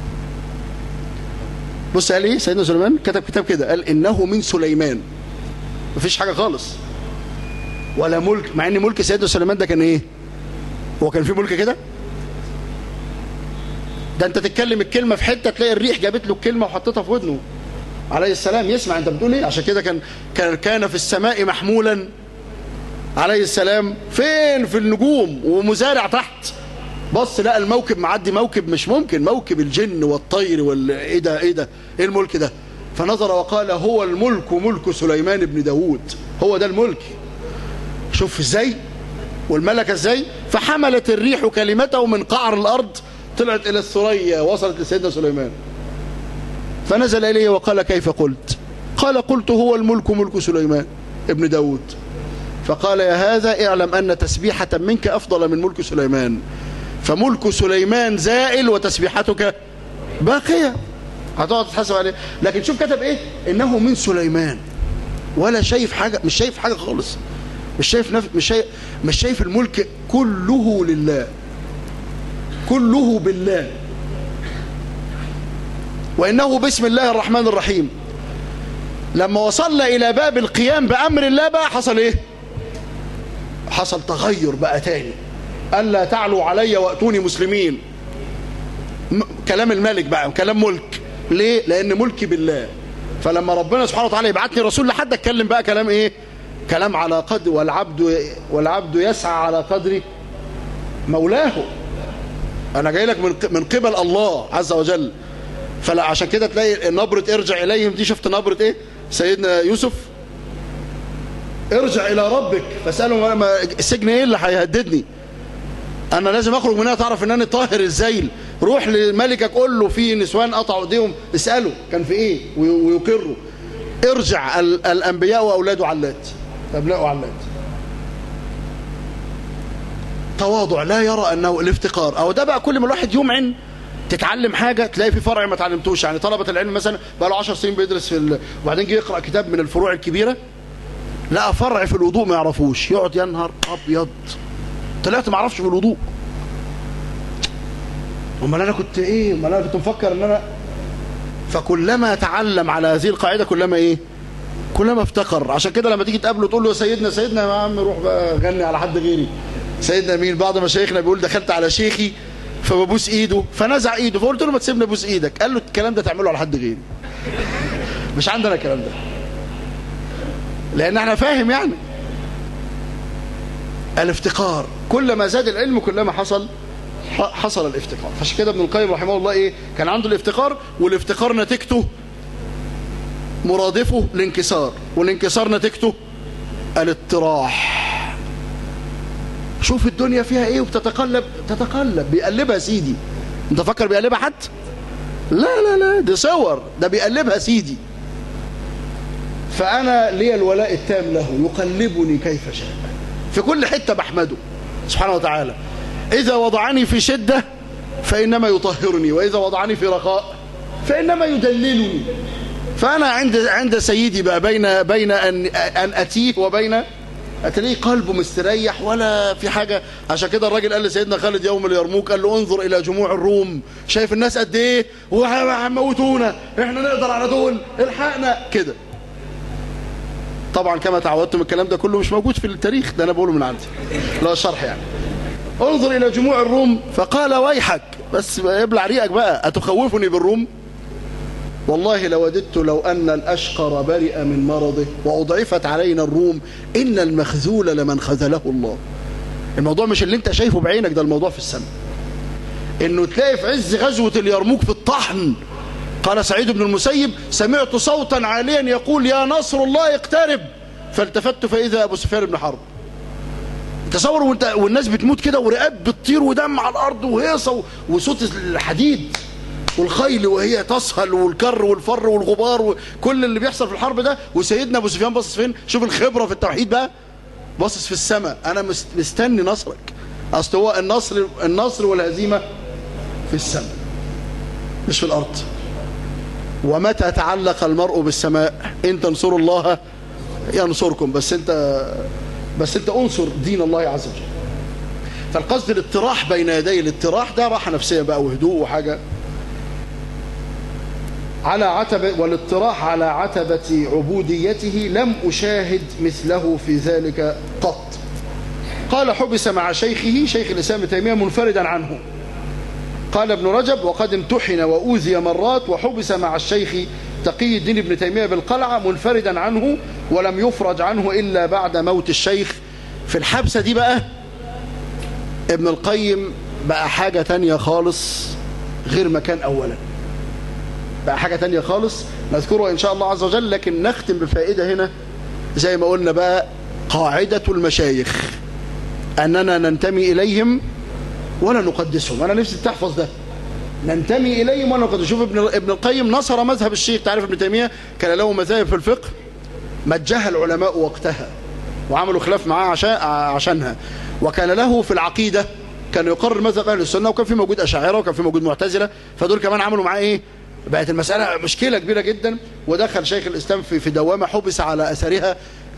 بص قال ايه سيدنا سليمان كتب كتاب كده قال انه من سليمان مفيش حاجه خالص ولا ملك مع ان ملك سيدنا سليمان ده كان ايه هو كان في ملك كده ده انت تتكلم الكلمه في حته تلاقي الريح جابت له الكلمه وحطيتها في ودنه عليه السلام يسمع انت بتقول ايه عشان كده كان كان كان في السماء محمولا عليه السلام فين في النجوم ومزارع تحت بص لقى الموكب معدي موكب مش ممكن موكب الجن والطير وال ايه ده ايه ده ايه الملك ده فنظر وقال هو الملك ملك سليمان بن داود هو ده الملك شوف ازاي والملكة ازاي فحملت الريح كلمته من قعر الأرض طلعت إلى الثريا وصلت لسيدنا سليمان فنزل إليه وقال كيف قلت قال قلت هو الملك ملك سليمان ابن داود فقال يا هذا اعلم أن تسبيحة منك أفضل من ملك سليمان فملك سليمان زائل وتسبيحتك باقية هتقعد تتحسب عليه لكن شوف كتب ايه انه من سليمان ولا شايف حاجة مش شايف حاجة خالص مش شايف نف... مش شايف مش شايف الملك كله لله كله بالله وإنه بسم الله الرحمن الرحيم لما وصلنا إلى باب القيام بأمر الله بقى حصل إيه حصل تغير بقى تاني ألا تعلوا علي وأتوني مسلمين م... كلام الملك بقى كلام ملك ليه لأن ملكي بالله فلما ربنا سبحانه وتعالى يبعتني رسول لحد اتكلم بقى كلام ايه كلام على قدر والعبد والعبد يسعى على قدر مولاه انا جاي لك من من قبل الله عز وجل فلا عشان كده تلاقي نبرة ارجع اليهم دي شفت نبرة ايه سيدنا يوسف ارجع الى ربك فاساله ما السجن ايه اللي هيهددني انا لازم اخرج منها تعرف ان انا طاهر الزيل روح لملكك قول له في نسوان قطعوا ايديهم اساله كان في ايه ويقروا ارجع الانبياء واولاده علات ابناء علات تواضع لا يرى انه الافتقار او ده بقى كل ما الواحد يمعن تتعلم حاجة تلاقي في فرع ما تعلمتوش يعني طلبة العلم مثلا بقى له 10 سنين بيدرس في ال... وبعدين جه يقرأ كتاب من الفروع الكبيرة لقى فرع في الوضوء ما يعرفوش يقعد يا نهار ابيض طلعت ما اعرفش في الوضوء امال انا كنت ايه امال انا كنت مفكر ان انا فكلما تعلم على هذه القاعدة كلما ايه كلما افتقر عشان كده لما تيجي تقابله تقول له يا سيدنا سيدنا يا عم روح بقى غني على حد غيري سيدنا مين بعض مشايخنا بيقول دخلت على شيخي فببوس ايده فنزع ايده فقلت له ما تسيبني ابوس ايدك قال له الكلام ده تعمله على حد غيري مش عندنا الكلام ده لان احنا فاهم يعني الافتقار كلما زاد العلم كلما حصل حصل الافتقار فعشان كده ابن القيم رحمه الله ايه كان عنده الافتقار والافتقار نتيجته مرادفه الانكسار والانكسار نتيجته الاضطراح شوف الدنيا فيها ايه وبتتقلب تتقلب بيقلبها سيدي انت فكر بيقلبها حد لا لا لا دي صور ده بيقلبها سيدي فانا لي الولاء التام له يقلبني كيف شاء في كل حتة بحمده سبحانه وتعالى اذا وضعني في شدة فانما يطهرني واذا وضعني في رخاء فانما يدللني فانا عند عند سيدي بقى بين بين ان ان اتيه وبين هتلاقيه قلبه مستريح ولا في حاجة عشان كده الراجل قال لسيدنا خالد يوم اليرموك قال له انظر إلى جموع الروم شايف الناس قد ايه وهموتونا احنا نقدر على دول الحقنا كده طبعا كما تعودتم الكلام ده كله مش موجود في التاريخ ده انا بقوله من عندي لا الشرح يعني انظر إلى جموع الروم فقال ويحك بس ابلع ريقك بقى أتخوفني بالروم والله لوددت لو أن الأشقر برئ من مرضه وأضعفت علينا الروم إن المخذول لمن خذله الله الموضوع مش اللي انت شايفه بعينك ده الموضوع في السماء انه تلاقي في عز غزوة اليرموك في الطحن قال سعيد بن المسيب سمعت صوتا عاليا يقول يا نصر الله اقترب فالتفت فإذا أبو سفيان بن حرب تصور وانت والناس بتموت كده ورقاب بتطير ودم على الأرض وهيصة وصوت الحديد والخيل وهي تسهل والكر والفر والغبار وكل اللي بيحصل في الحرب ده وسيدنا ابو سفيان باصص فين شوف الخبره في التوحيد بقى باصص في السماء انا مستني نصرك اصل هو النصر النصر والهزيمه في السماء مش في الارض ومتى تعلق المرء بالسماء ان تنصروا الله ينصركم بس انت بس انت انصر دين الله عز وجل فالقصد الاطراح بين يدي الاطراح ده راحه نفسيه بقى وهدوء وحاجه على عتبة والاطراح على عتبة عبوديته لم أشاهد مثله في ذلك قط قال حبس مع شيخه شيخ الإسلام تيمية منفردا عنه قال ابن رجب وقد امتحن وأوذي مرات وحبس مع الشيخ تقي الدين ابن تيمية بالقلعة منفردا عنه ولم يفرج عنه إلا بعد موت الشيخ في الحبسة دي بقى ابن القيم بقى حاجة تانية خالص غير مكان أولا بقى حاجة تانية خالص نذكره إن شاء الله عز وجل لكن نختم بفائدة هنا زي ما قلنا بقى قاعدة المشايخ أننا ننتمي إليهم ولا نقدسهم أنا نفسي تحفظ ده ننتمي إليهم ولا نقدسهم شوف ابن ابن القيم نصر مذهب الشيخ تعرف ابن تيمية كان له مذاهب في الفقه مجها العلماء وقتها وعملوا خلاف معاه عشان عشانها وكان له في العقيدة كان يقرر مذهب أهل السنة وكان في موجود أشاعرة وكان في موجود معتزلة فدول كمان عملوا معاه إيه بقت المسألة مشكلة كبيرة جدا ودخل شيخ الإسلام في في دوامة حبس على أثرها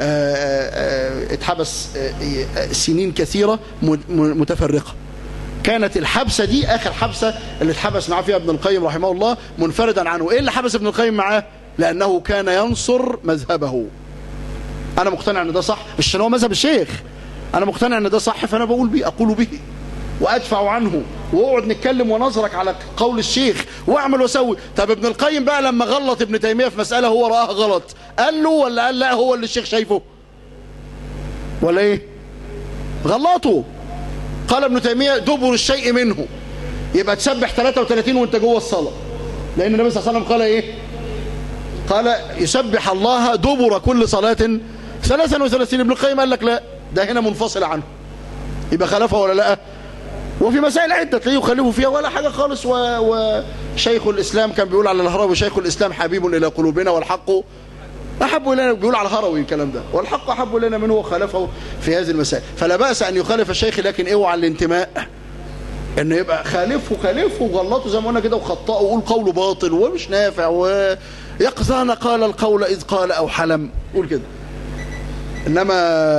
اتحبس سنين كثيرة متفرقة كانت الحبسة دي آخر حبسة اللي اتحبس معاه فيها ابن القيم رحمه الله منفردا عنه إيه اللي حبس ابن القيم معاه لأنه كان ينصر مذهبه أنا مقتنع أن ده صح مش عشان هو مذهب الشيخ أنا مقتنع أن ده صح فأنا بقول به أقول به وأدفع عنه واقعد نتكلم ونظرك على قول الشيخ واعمل وسوي طب ابن القيم بقى لما غلط ابن تيمية في مسألة هو رآها غلط قال له ولا قال لا هو اللي الشيخ شايفه ولا ايه غلطه قال ابن تيمية دبر الشيء منه يبقى تسبح 33 وانت جوه الصلاة لأن النبي صلى الله عليه وسلم قال ايه قال يسبح الله دبر كل صلاة 33 ابن القيم قال لك لا ده هنا منفصل عنه يبقى خلفه ولا لا وفي مسائل عدة تلاقيه يخالفوا فيها ولا حاجة خالص و... وشيخ الإسلام كان بيقول على الهروي شيخ الإسلام حبيب إلى قلوبنا والحق أحب إلينا بيقول على الهروي الكلام ده والحق أحب إلينا منه وخالفه في هذه المسائل فلا بأس أن يخالف الشيخ لكن اوعى الانتماء انه يبقى خالفه خالفه وغلطه زي ما قلنا كده وخطأه وقول قوله باطل ومش نافع ويقظان قال القول إذ قال أو حلم قول كده إنما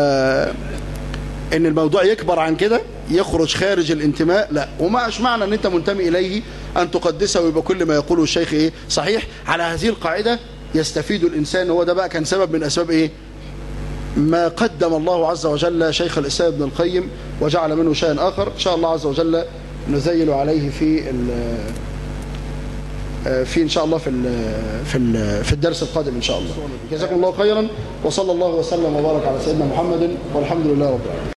ان الموضوع يكبر عن كده يخرج خارج الانتماء لا وما ايش معنى ان انت منتمي اليه ان تقدسه ويبقى كل ما يقوله الشيخ ايه صحيح على هذه القاعده يستفيد الانسان هو ده بقى كان سبب من اسباب ايه ما قدم الله عز وجل شيخ الاسلام ابن القيم وجعل منه شيئا اخر ان شاء الله عز وجل نزيل عليه في في ان شاء الله في في في الدرس القادم ان شاء الله جزاكم الله خيرا وصلى الله وسلم وبارك على سيدنا محمد والحمد لله رب العالمين